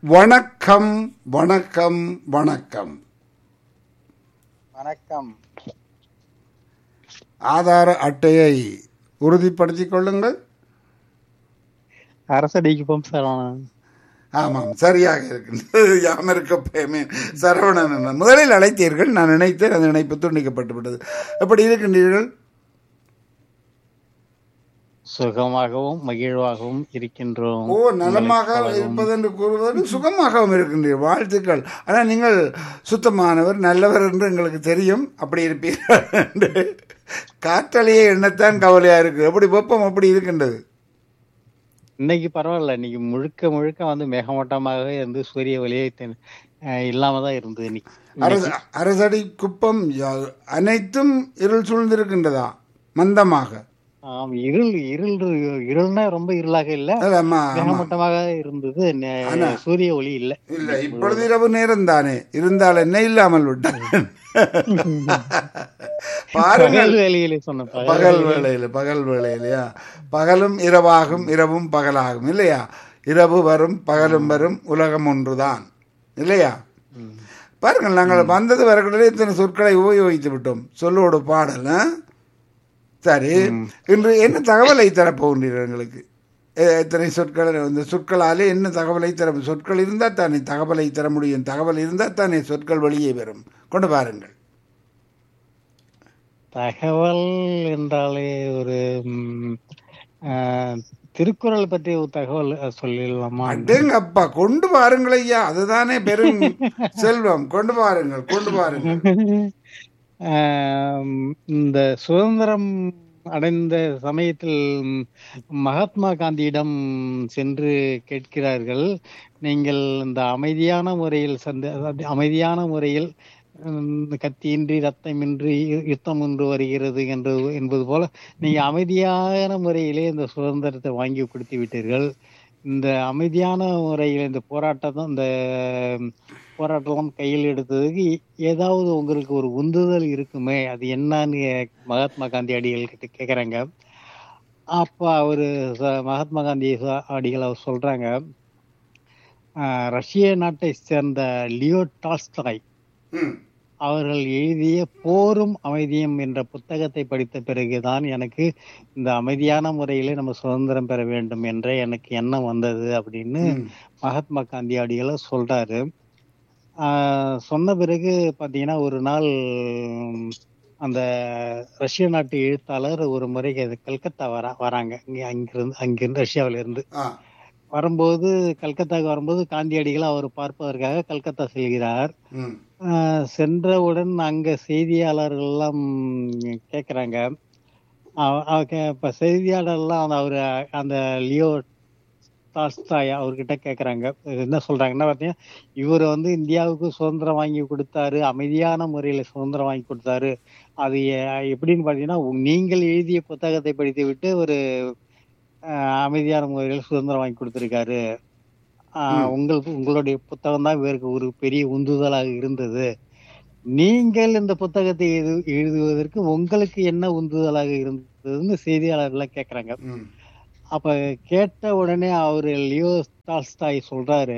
வணக்கம் வணக்கம் வணக்கம் வணக்கம் ஆதார அட்டையை உறுதிப்படுத்திக் கொள்ளுங்கள் அரசடிக்கு போம் சரவணன் ஆமாம் சரியாக இருக்கின்றது யாம் இருக்க பேமே சரவணன் அண்ணன். முதலில் அழைத்தீர்கள் நான் நினைத்தேன் அந்த நினைப்பு துண்டிக்கப்பட்டு விட்டது எப்படி இருக்கின்றீர்கள் சுகமாகவும் மகிழ்வாகவும் இருக்கின்றோம் ஓ நலமாக இருப்பது என்று கூறுவது சுகமாகவும் இருக்கின்றீர்கள் வாழ்த்துக்கள் ஆனால் நீங்கள் சுத்தமானவர் நல்லவர் என்று எங்களுக்கு தெரியும் அப்படி இருப்பீர்கள் என்று காற்றலையே எண்ணத்தான் கவலையா இருக்கு எப்படி வெப்பம் அப்படி இருக்கின்றது இன்னைக்கு பரவாயில்ல இன்னைக்கு முழுக்க முழுக்க வந்து மேகமூட்டமாகவே இருந்து சூரிய ஒளியே தென்- அஹ் இல்லாம தான் இருந்தது இன்னைக்கு அரச அரசடி குப்பம் யா- அனைத்தும் இருள் சூழ்ந்திருக்கின்றதா மந்தமாக ஆம் இருள் இருள் இருள்னா ரொம்ப இருளாக இல்ல ஆமா, ஆமா. மேகமூட்டமாக இருந்தது நெ- சூரிய ஒளி இல்ல இல்ல இப்பொழுது இரவு நேரம் தானே இருந்தால் என்ன இல்லாமல் விட்டான் பாருங்கள் பகல் வேலையில சொன்ன பகல் பகல் வேளையில பகல் வேளையிலையா பகலும் இரவாகும் இரவும் பகலாகும் இல்லையா இரவு வரும் பகலும் வரும் உலகம் ஒன்றுதான் இல்லையா பாருங்கள் நாங்கள் வந்தது வரக்கூடாது இத்தனை சொற்களை உபயோகித்து விட்டோம் சொல்லோடு பாடல் ஆ? சரி இன்று என்ன தகவலை தரப்போகின்றீர்கள் எங்களுக்கு எ- எத்தனை சொற்கள் இந்த சொற்களாலே என்ன தகவலை தர சொற்கள் இருந்தால் தானே தகவலை தர முடியும் தகவல் இருந்தால் தானே சொற்கள் வெளியே வரும் கொண்டு பாருங்கள் தகவல் என்றாலே ஒரு ம், அஹ், திருக்குறள் பற்றி ஒரு தகவல் சொல்லிடலாமா அடேங்க அப்பா கொண்டு பாருங்கள் ஐயா அதுதானே பெரும் செல்வம் கொண்டு பாருங்கள் கொண்டு பாருங்கள் ஆம், இந்த சுதந்திரம் அடைந்த சமயத்தில் ம், மகாத்மா காந்தியிடம் சென்று கேட்கிறார்கள் நீங்கள் இந்த அமைதியான முறையில் சந்த அதாவது அமைதியான முறையில் ம், கத்தியின்றி ரத்தமின்றி யு- யுத்தம் ஒன்று வருகிறது என்று என்பது போல நீங்க அமைதியான முறையிலே இந்த சுதந்திரத்தை வாங்கி கொடுத்து விட்டீர்கள் இந்த அமைதியான முறையில் இந்த போராட்டம் இந்த போராட்டம் கையில் எடுத்ததுக்கு ஏதாவது உங்களுக்கு ஒரு உந்துதல் இருக்குமே அது என்னன்னு மகாத்மா காந்தி அடிகள் கிட்ட கேக்குறாங்க அப்ப அவரு ச- மகாத்மா காந்தி ச- அடிகள் அவர் சொல்றாங்க ஆஹ், ரஷ்ய நாட்டை சேர்ந்த லியோ டால்ஸ்டாய் ம், அவர்கள் எழுதிய போரும் அமைதியும் என்ற புத்தகத்தை படித்த பிறகுதான் எனக்கு இந்த அமைதியான முறையிலே நம்ம சுதந்திரம் பெற வேண்டும் என்ற எனக்கு எண்ணம் வந்தது அப்படின்னு ம். மகாத்மா காந்தி அடிகளை சொல்றாரு ஆஹ் சொன்ன பிறகு பாத்தீங்கன்னா ஒரு நாள் உம், அந்த ரஷ்ய நாட்டு எழுத்தாளர் ஒரு முறை அது கல்கத்தா வர வராங்க இங்க அங்கிருந்து அங்கிருந்து ரஷ்யாவில இருந்து ஆ, வரும்போது கல்கத்தாவுக்கு வரும்போது காந்தியடிகள் அவர் பார்ப்பதற்காக கல்கத்தா செல்கிறார் ம், ஆஹ் சென்றவுடன் அங்க செய்தியாளர்கள் எல்லாம் கேக்குறாங்க அவ- அவ கே- இப்ப செய்தியாளர் எல்லாம் அவரு அந்த லியோ டால்ஸ்டாய் அவர்கிட்ட கேக்குறாங்க என்ன சொல்றாங்கன்னா பாத்தீங்கன்னா இவர் வந்து இந்தியாவுக்கு சுதந்திரம் வாங்கி கொடுத்தாரு அமைதியான முறையில சுதந்திரம் வாங்கி கொடுத்தாரு அது எ- எப்படின்னு பாத்தீங்கன்னா உ- நீங்கள் எழுதிய புத்தகத்தை படித்து விட்டு ஒரு ஆஹ், அமைதியான முறையில் சுதந்திரம் வாங்கி கொடுத்திருக்காரு ஆஹ், உங்களுக்கு உங்களுடைய புத்தகம் தான் இவருக்கு ஒரு பெரிய உந்துதலாக இருந்தது நீங்கள் இந்த புத்தகத்தை எழுது எழுதுவதற்கு உங்களுக்கு என்ன உந்துதலாக இருந்ததுன்னு செய்தியாளர்கள் கேக்குறாங்க ம். அப்ப கேட்ட உடனே அவரு லியோ டால்ஸ்டாய் சொல்றாரு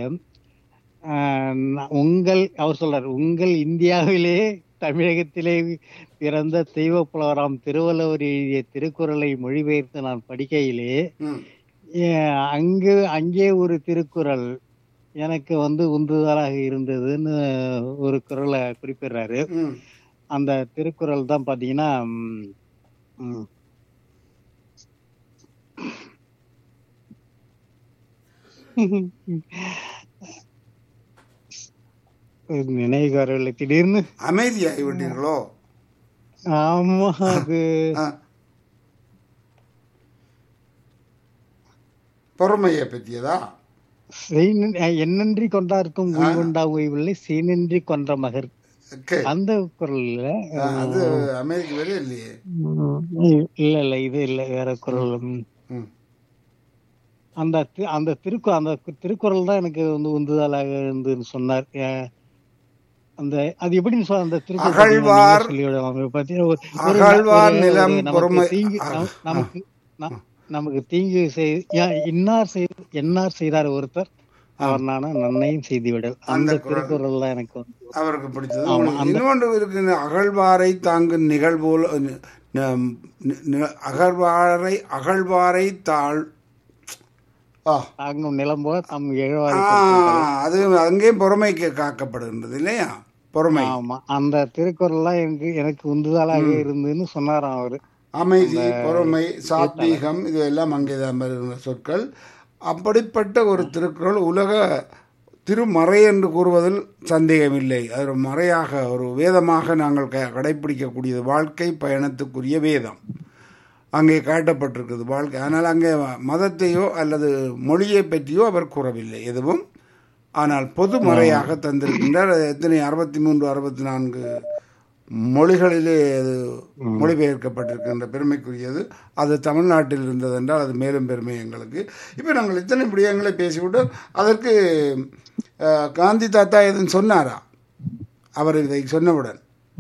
ஆஹ் நான் உங்கள் அவர் சொல்றாரு உங்கள் இந்தியாவிலே தமிழகத்திலே பிறந்த தெய்வ புலவராம் திருவள்ளுவர் எழுதிய திருக்குறளை மொழிபெயர்த்து நான் படிக்கையிலே ம். ஏ- அங்கு அங்கே ஒரு திருக்குறள் எனக்கு வந்து உந்துதலாக இருந்ததுன்னு ஒரு குறளை குறிப்பிடுறாரு ம். அந்த திருக்குறள் தான் பாத்தீங்கன்னா ம், ம், நினைவுக்கு வரவில்லை திடீர்னு அமைதியாகி விட்டீர்களோ ஆமா அது ஆ. பொறுமையை பற்றியதா செய்- என்னன்றி கொண்டாருக்கும் உய்வுண்டா உய்வில்லை சீனின்றி கொன்ற மகர் ஓகே அந்த குரல்ல ஆ, அது அமெரிக்க வேலை இல்லையே ம், இல்ல இல்ல இது இல்ல வேற குரல் ம். ம். அந்த தி- அந்த திருக்கு அந்த கு- திருக்குறள் தான் எனக்கு வந்து உந்துதலாக இருந்துன்னு சொன்னார் ஏ- அந்த அது எப்படின்னு சொல்ல அந்த திருக்குறள் அகழ்வார் பார்த்தீங்கன்னா ஒரு- ஒரு- அகழ்வார் ஒரு- நிலம் ஒரு நமக்கு பொறுமை தீங்கு நம்- நமக்கு ந- நமக்கு தீங்கு செய் யா- இன்னார் செய் என்னார் செய்தார் ஒருத்தர் அவர் நானும் நன்மையும் செய்துவிடல் அந்த திருக்குறள் தான் எனக்கு வந்து அவருக்கு பிடிச்சது உங்களுக்கு இன்னொன்று இருக்கு அகழ்வாரை தாங்கும் நிகழ்வோல் ந- ந- ந- அகழ்வாரை அகழ்வாரை தாழ் ஆ தாங்கும் நிலம் போல தம் எழுவாறு ஆ, அது அங்கேயும் பொறுமைக்கு காக்கப்படுகின்றது இல்லையா பொறுமை ஆமா அந்த திருக்குறள்லாம் எனக்கு எனக்கு உந்துதலாக இருந்துன்னு சொன்னாராம் அவரு அமைதி பொறுமை சாத்வீகம் இது எல்லாம் அங்கேதான் வருகின்ற சொற்கள் அப்படிப்பட்ட ஒரு திருக்குறள் உலக திருமறை என்று கூறுவதில் சந்தேகமில்லை அது ஒரு மறையாக ஒரு வேதமாக நாங்கள் க கடைப்பிடிக்கக்கூடியது வாழ்க்கை பயணத்துக்குரிய வேதம் அங்கே காட்டப்பட்டிருக்குது வாழ்க்கை ஆனால் அங்கே மதத்தையோ அல்லது மொழியை பற்றியோ அவர் கூறவில்லை எதுவும் ஆனால் பொது மறையாக தந்திருக்கின்றார் அது எத்தனை அறுபத்தி மூன்று அறுபத்தி நான்கு மொழிகளிலே அது மொழிபெயர்க்கப்பட்டிருக்கின்ற பெருமைக்குரியது அது தமிழ்நாட்டில் இருந்தது என்றால் அது மேலும் பெருமை எங்களுக்கு இப்போ நாங்கள் இத்தனை விடயங்களை பேசிவிட்டு அதற்கு அஹ், காந்தி தாத்தா எதுவும் சொன்னாரா அவர் இதை சொன்னவுடன்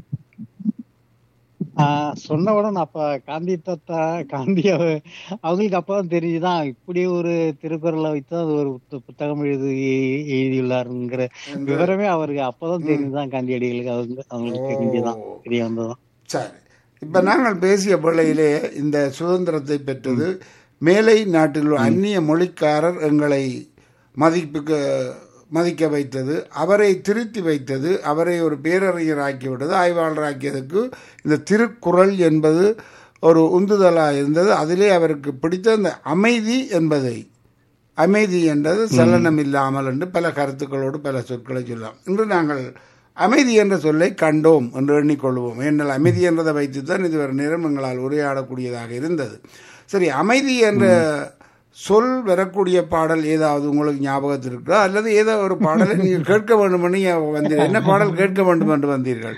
ஆஹ் சொன்னவுடன் அப்ப காந்தி தாத்தா காந்தி அவ- அவங்களுக்கு அப்பதான் தெரிஞ்சுதான் இப்படி ஒரு திருக்குறளை வைத்து அது ஒரு புத்த- புத்தகம் எழுதி எழுதியுள்ளாருங்கிற விவரமே அவருக்கு அப்பதான் தெரிஞ்சுதான் காந்தியடிகளுக்கு அவங்க அவங்களுக்கு தெரிஞ்சுதான் தெரிய வந்ததுதான் சரி இப்போ நாங்கள் பேசிய வேளையிலே இந்த சுதந்திரத்தை பெற்றது மேலை நாட்டில் உள்ள அந்நிய மொழிக்காரர் எங்களை மதிப்புக்கு மதிக்க வைத்தது அவரை திருத்தி வைத்தது அவரை ஒரு பேரறிஞர் ஆக்கிவிட்டது ஆய்வாளராக்கியதுக்கு இந்த திருக்குறள் என்பது ஒரு உந்துதலாக இருந்தது அதிலே அவருக்கு பிடித்த அந்த அமைதி என்பதை அமைதி என்றது சலனம் இல்லாமல் என்று பல கருத்துக்களோடு பல சொற்களை சொல்லலாம் இன்று நாங்கள் அமைதி என்ற சொல்லை கண்டோம் என்று எண்ணிக்கொள்வோம் ஏனென்றால் அமைதி என்றதை வைத்துத்தான் இதுவரை நேரம் எங்களால் உரையாடக்கூடியதாக இருந்தது சரி அமைதி என்ற சொல் வரக்கூடிய பாடல் ஏதாவது உங்களுக்கு ஞாபகத்தில் இருக்கா அல்லது ஏதோ ஒரு பாடலை நீங்கள் கேட்க வேண்டும் என்று வந்தீர்கள் என்ன பாடல் கேட்க வேண்டும் என்று வந்தீர்கள்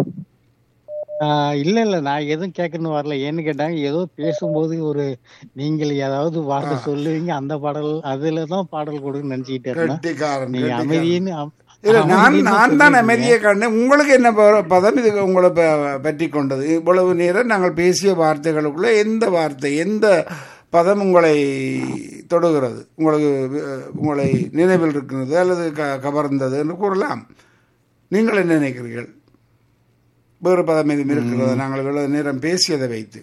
ஆஹ் இல்ல இல்ல நான் எதுவும் கேட்கணும்னு வரல ஏன்னு கேட்டாங்க ஏதோ பேசும்போது ஒரு நீங்கள் ஏதாவது வார்த்தை சொல்லுவீங்க அந்த பாடல் அதுலதான் பாடல் கொடுன்னு நினைச்சுக்கிட்டே இருந்தேன் கெட்டிக்காரன் நீங்க கெட்டிக்காரன். அமைதின்னு அம்- இல்ல நான் அமைதின்னு நான் தான் சொல்லிருக்கீங்க. அமைதியை கண்டேன் உங்களுக்கு என்ன ப- பதம் இது உங்களை ப- பற்றி கொண்டது இவ்வளவு நேரம் நாங்கள் பேசிய வார்த்தைகளுக்குள்ள எந்த வார்த்தை எந்த பதம் உங்களை தொடுகிறது உங்களுக்கு அஹ், உங்களை நினைவில் இருக்கிறது அல்லது க கவர்ந்தது என்று கூறலாம் நீங்கள் என்ன நினைக்கிறீர்கள் வேறு பதம் எதுவும் இருக்கிறதா நாங்கள் இவ்வளவு நேரம் பேசியதை வைத்து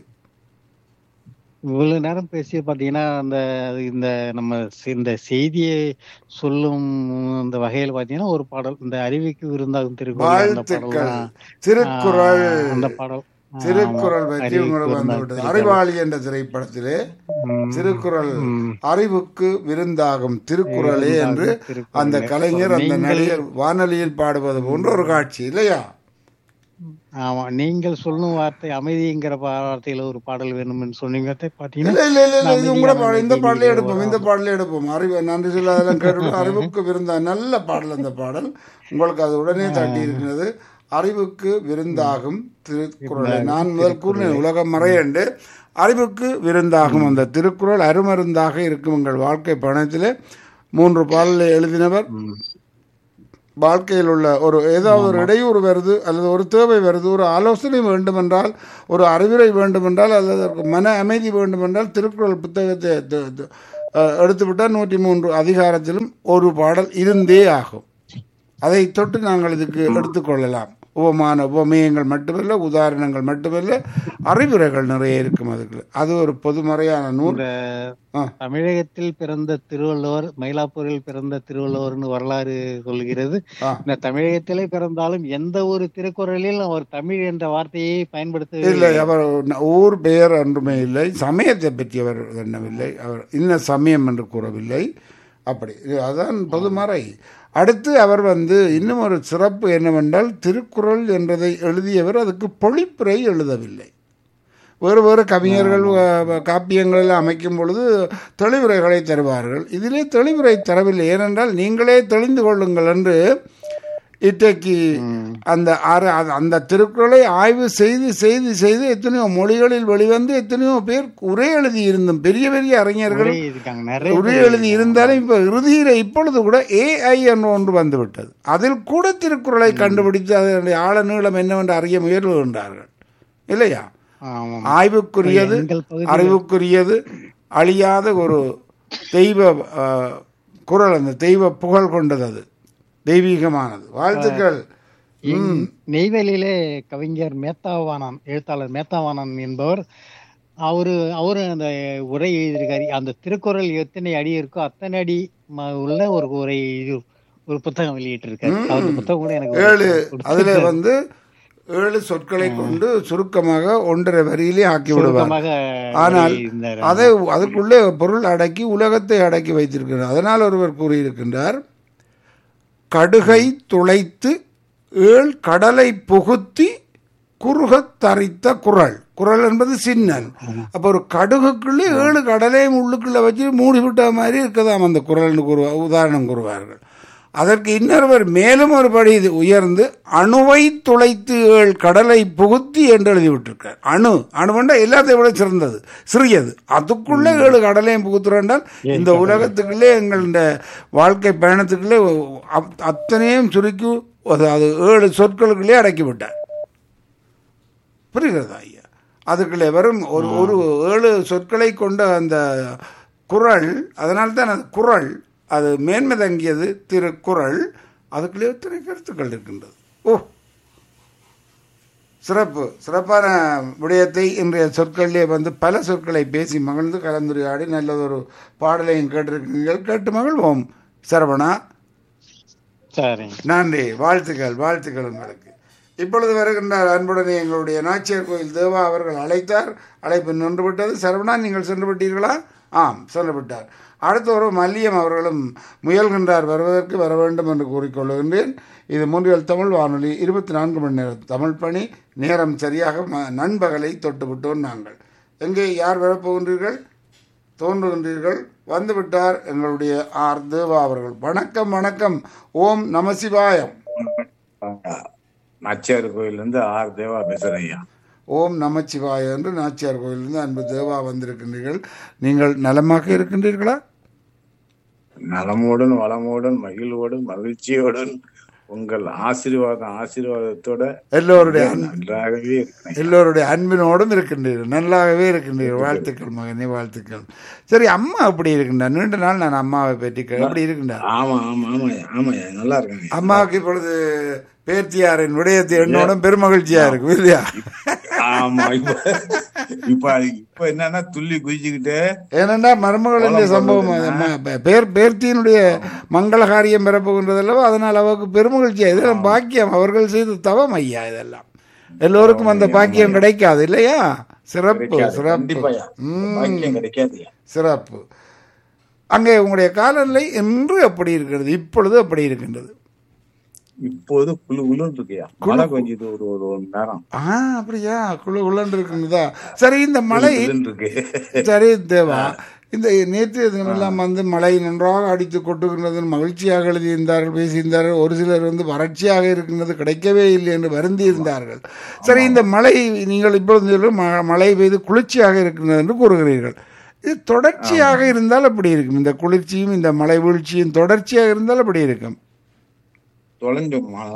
இவ்வளவு நேரம் பேசி பாத்தீங்கன்னா அந்த இந்த நம்ம சி- இந்த செய்தியை சொல்லும் அந்த வகையில பாத்தீங்கன்னா ஒரு பாடல் இந்த அறிவிக்கு விருந்தாகும் திருக்குறள் அந்த பாடல் வாழ்த்துக்கள் தான். திருக்குறள் ஆஹ் அந்த பாடல் ஆஹ் திருக்குறள் ஆமா. பற்றி அறிவிக்கு உங்களுக்கு வந்து விருந்தாகும் விட்டது திருக்குறள். அறிவாளி என்ற திரைப்படத்திலே ம். திருக்குறள் ம். அறிவுக்கு விருந்தாகும் திருக்குறளே என்று திருக்குறளே. அந்த கலைஞர் அந்த நீங்கள்- நடிகர் வானொலியில் பாடுவது போன்ற ஒரு காட்சி இல்லையா ஆமா நீங்கள் சொல்லும் வார்த்தை அமைதிங்கிற பா- வார்த்தையில ஒரு பாடல் வேணும்னு சொன்னீங்க பாத்தீங்கன்னா இல்ல இல்ல இல்ல இல்ல இது உங்களோட அமைதியான பாடல் இந்த அமைதி பாடலே நீங்க எடுப்போம் இந்த பாடலே எடுப்போம் அறிவு நன்றி சொல்ல அதெல்லாம் கேட்டு அறிவுக்கு விருந்தா நல்ல பாடல் அந்த பாடல் உங்களுக்கு அது உடனே தட்டி இருக்கிறது அறிவுக்கு விருந்தாகும் திருக்குறளை நான் முதல் கூறினேன் உலகம் மறையண்டு அறிவுக்கு விருந்தாகும் அந்த திருக்குறள் அருமருந்தாக இருக்கும் உங்கள் வாழ்க்கை பயணத்திலே மூன்று பாடலை எழுதினவர் வாழ்க்கையில் உள்ள ஒரு ஏதாவது ஒரு இடையூறு வருது அல்லது ஒரு தேவை வருது ஒரு ஆலோசனை வேண்டுமென்றால் ஒரு அறிவுரை வேண்டுமென்றால் அல்லது ஒரு மன அமைதி வேண்டுமென்றால் திருக்குறள் புத்தகத்தை த- த- அஹ், எடுத்துவிட்டால் நூற்றி மூன்று அதிகாரத்திலும் ஒரு பாடல் இருந்தே ஆகும் அதை தொட்டு நாங்கள் இதுக்கு எடுத்துக்கொள்ளலாம் உபமான உபமேயங்கள் மட்டுமல்ல உதாரணங்கள் மட்டுமல்ல அறிவுரைகள் நிறைய இருக்கும் அதுக்கு அது ஒரு பொதுமறையான நூல் இந்த ஆ. தமிழகத்தில் பிறந்த திருவள்ளுவர் மயிலாப்பூரில் பிறந்த திருவள்ளுவர்னு வரலாறு சொல்கிறது ஆ. இந்த தமிழகத்திலே பிறந்தாலும் எந்த ஒரு திருக்குறளில் அவர் தமிழ் என்ற வார்த்தையை பயன்படுத்த இல்லை அவர் ஊர் பெயர் ஒன்றுமே இல்லை சமயத்தை பற்றி அவர் எண்ணவில்லை அவர் இன்ன சமயம் என்று கூறவில்லை அப்படி இது அதான் பொதுமறை அடுத்து அவர் வந்து இன்னும் ஒரு சிறப்பு என்னவென்றால் திருக்குறள் என்றதை எழுதியவர் அதுக்கு பொழிப்புரை எழுதவில்லை வேறு வேறு கவிஞர்கள் வ- காப்பியங்கள் எல்லாம் அமைக்கும் பொழுது தெளிவுரைகளை தருவார்கள் இதிலே தெளிவுரை தரவில்லை ஏனென்றால் நீங்களே தெளிந்து கொள்ளுங்கள் என்று இன்றைக்கு அந்த ஆறு- அது- அந்த திருக்குறளை ஆய்வு செய்து செய்து செய்து எத்தனையோ மொழிகளில் வெளிவந்து எத்தனையோ பேர் உரை எழுதி இருந்தும் பெரிய பெரிய அறிஞர்கள் உரை இருக்காங்க நிறைய உரை எழுதி இருந்தாலும் இப்ப இறுதியில இப்பொழுது கூட ஏஐ என்று ஒன்று வந்துவிட்டது அதில் கூட திருக்குறளை கண்டுபிடித்து அதனுடைய ஆழ நீளம் என்னவென்று அறிய முயல்கின்றார்கள் இல்லையா ஆமாம் ஆய்வுக்குரியது எங்கள் பகுதி அறிவுக்குரியது அழியாத ஒரு தெய்வ அஹ், குரல் அந்த தெய்வ புகழ் கொண்டது அது தெய்வீகமானது வாழ்த்துக்கள் ம் நெய்வேலியிலே கவிஞர் மேத்தாவானன் எழுத்தாளர் மேத்தாவானன் என்பவர் அவரு அவரு அந்த உரை எழுதியிருக்காரு அந்த திருக்குறள் எத்தனை அடி இருக்கோ அத்தனை அடி ம- உள்ள ஒரு உரை எழுதி- ஒரு புத்தகம் வெளியிட்டிருக்காரு அந்த புத்தகம் கூட எனக்கு ஏழு ஒரு- அதுல வந்து ஏழு சொற்களை கொண்டு சுருக்கமாக ஒன்றரை வரியிலே ஆக்கி விடுவார் சுருக்கமாக ஆனால் எழுதியிருந்தாரு. அதை அதுக்குள்ளே பொருள் அடக்கி உலகத்தை அடக்கி வைத்திருக்கிறார் அதனால் ஒருவர் கூறியிருக்கின்றார் கடுகை துளைத்து ஏழ் கடலை புகுத்தி குறுகத் தரித்த குரல் குரல் என்பது சின்னன் அப்போ ஒரு கடுகுக்குள்ளே ஏழு கடலையும் உள்ளுக்குள்ள வச்சு மூடி விட்ட மாதிரி இருக்கதாம் அந்த குரல்னு கூறுவா உதாரணம் கூறுவார்கள் அதற்கு இன்னொருவர் மேலும் ஒரு படி இது உயர்ந்து அணுவை துளைத்து ஏழ் கடலை புகுத்தி என்று எழுதிவிட்டிருக்கார் அணு அணுவண்டா எல்லாத்தையும் விட சிறந்தது சிறியது அதுக்குள்ளே ஏழு கடலையும் புகுத்துறாண்டால் இந்த உலகத்துக்குள்ளே எங்கள் இந்த வாழ்க்கை பயணத்துக்குள்ளே அப்- அத்தனையும் சுருக்கி அது அது ஏழு சொற்களுக்குள்ளே அடக்கி விட்டார் புரிகிறதா ஐயா அதுக்குள்ளே வரும் ஒரு ஒரு ஏழு சொற்களை கொண்ட அந்த குரல் அதனால்தான் அது குரல் அது மேன்மை தங்கியது திருக்குறள் அதுக்குள்ளே எத்தனை கருத்துக்கள் இருக்கின்றது ஓ சிறப்பு சிறப்பான விடயத்தை இன்றைய சொற்களிலே வந்து பல சொற்களை பேசி மகிழ்ந்து கலந்துரையாடி நல்லதொரு பாடலையும் கேட்டிருக்கிறீர்கள் கேட்டு மகிழ்வோம் சரவணா சரிங்க நன்றி வாழ்த்துக்கள் வாழ்த்துக்கள் உங்களுக்கு இப்பொழுது வருகின்றார் அன்புடனே எங்களுடைய நாச்சியார் கோயில் தேவா அவர்கள் அழைத்தார் அழைப்பு நின்று விட்டது சரவணா நீங்கள் சென்று விட்டீர்களா ஆம் சென்று விட்டார் அடுத்த ஒரு மல்லியம் அவர்களும் முயல்கின்றார் வருவதற்கு வர வேண்டும் என்று கூறிக்கொள்கின்றேன் இது மூன்றியல் தமிழ் வானொலி இருபத்தி நான்கு மணி நேரம் தமிழ் பணி நேரம் சரியாக ம- நண்பகலை தொட்டுவிட்டோம் நாங்கள் எங்கே யார் வரப்போகின்றீர்கள் தோன்றுகின்றீர்கள் வந்துவிட்டார் எங்களுடைய ஆர் தேவா அவர்கள் வணக்கம் வணக்கம் ஓம் நமசிவாயம் நாச்சியார் கோயில்ல இருந்து ஆர் தேவா பேசுறேன் ஐயா ஓம் நமச்சிவாய என்று நாச்சியார் கோயிலிருந்து அன்பு தேவா வந்திருக்கின்றீர்கள் நீங்கள் நலமாக இருக்கின்றீர்களா நலமோடும் வளமோடும் மகிழ்வோடும் மகிழ்ச்சியோடும் உங்கள் ஆசீர்வாதம் ஆசீர்வாதத்தோட எல்லோருடைய அன்பு நன்றாகவே இருக்கிறேன் எல்லோருடைய அன்பினோடும் இருக்கின்றீர்கள் நல்லாகவே இருக்கின்றீர்கள் வாழ்த்துக்கள் மகனே வாழ்த்துக்கள் சரி அம்மா அப்படி இருக்கின்றார் நீண்ட நாள் நான் அம்மாவை பற்றி கே- எப்படி இருக்கின்றார் ஆமா ஆமா ஆமாய்யா ஆமாய்யா நல்லா இருக்கேங்க அம்மாவுக்கு இப்பொழுது பேர்த்தியாரின் விடயத்தை என்னோட பெருமகிழ்ச்சியா இருக்கும் இல்லையா ஆமா இப்ப இப்ப அது- இப்ப என்னன்னா துள்ளி குதிச்சுக்கிட்டு ஏனென்றா மருமகளுடைய சம்பவம் அது. ம- பேர் பேர்த்தியினுடைய மங்கள காரியம் பெறப்போகின்றது அல்லவா அதனால் அவருக்கு பெருமகிழ்ச்சியா இதெல்லாம் பாக்கியம் அவர்கள் செய்த தவம் ஐயா இதெல்லாம் எல்லோருக்கும் அந்த பாக்கியம் கிடைக்காது இல்லையா சிறப்பு கிடைக்காது. சிறப்பு கண்டிப்பாய்யா ம், பாக்கியம் கிடைக்காதுயா சிறப்பு அங்கே உங்களுடைய காலநிலை என்று அப்படி இருக்கிறது இப்பொழுது அப்படி இருக்கின்றது இப்போது குழு குழுன்னு இருக்கியா மழை கொஞ்சது ஒரு ஒரு ஒரு மணி நேரம் ஆ அப்படியா குழு குழன்று இருக்குங்களா சரி இந்த மழை குளுன்னு இருக்கு சரி தேவா இந்த நேற்றைய தினமெல்லாம் வந்து மழை நன்றாக அடித்து கொட்டுகின்றது மகிழ்ச்சியாக எழுதியிருந்தார்கள் பேசியிருந்தார்கள் ஒரு சிலர் வந்து வறட்சியாக இருக்கின்றது கிடைக்கவே இல்லை என்று வருந்தி இருந்தார்கள் சரி இந்த மழை நீங்கள் இப்பொழுது சொல்லும் ம- மழை பெய்து குளிர்ச்சியாக இருக்கின்றது என்று கூறுகிறீர்கள் இது தொடர்ச்சியாக இருந்தால் அப்படி இருக்கும் இந்த குளிர்ச்சியும் இந்த மழை வீழ்ச்சியும் தொடர்ச்சியாக இருந்தால் அப்படி இருக்கும் தொலைஞ்சு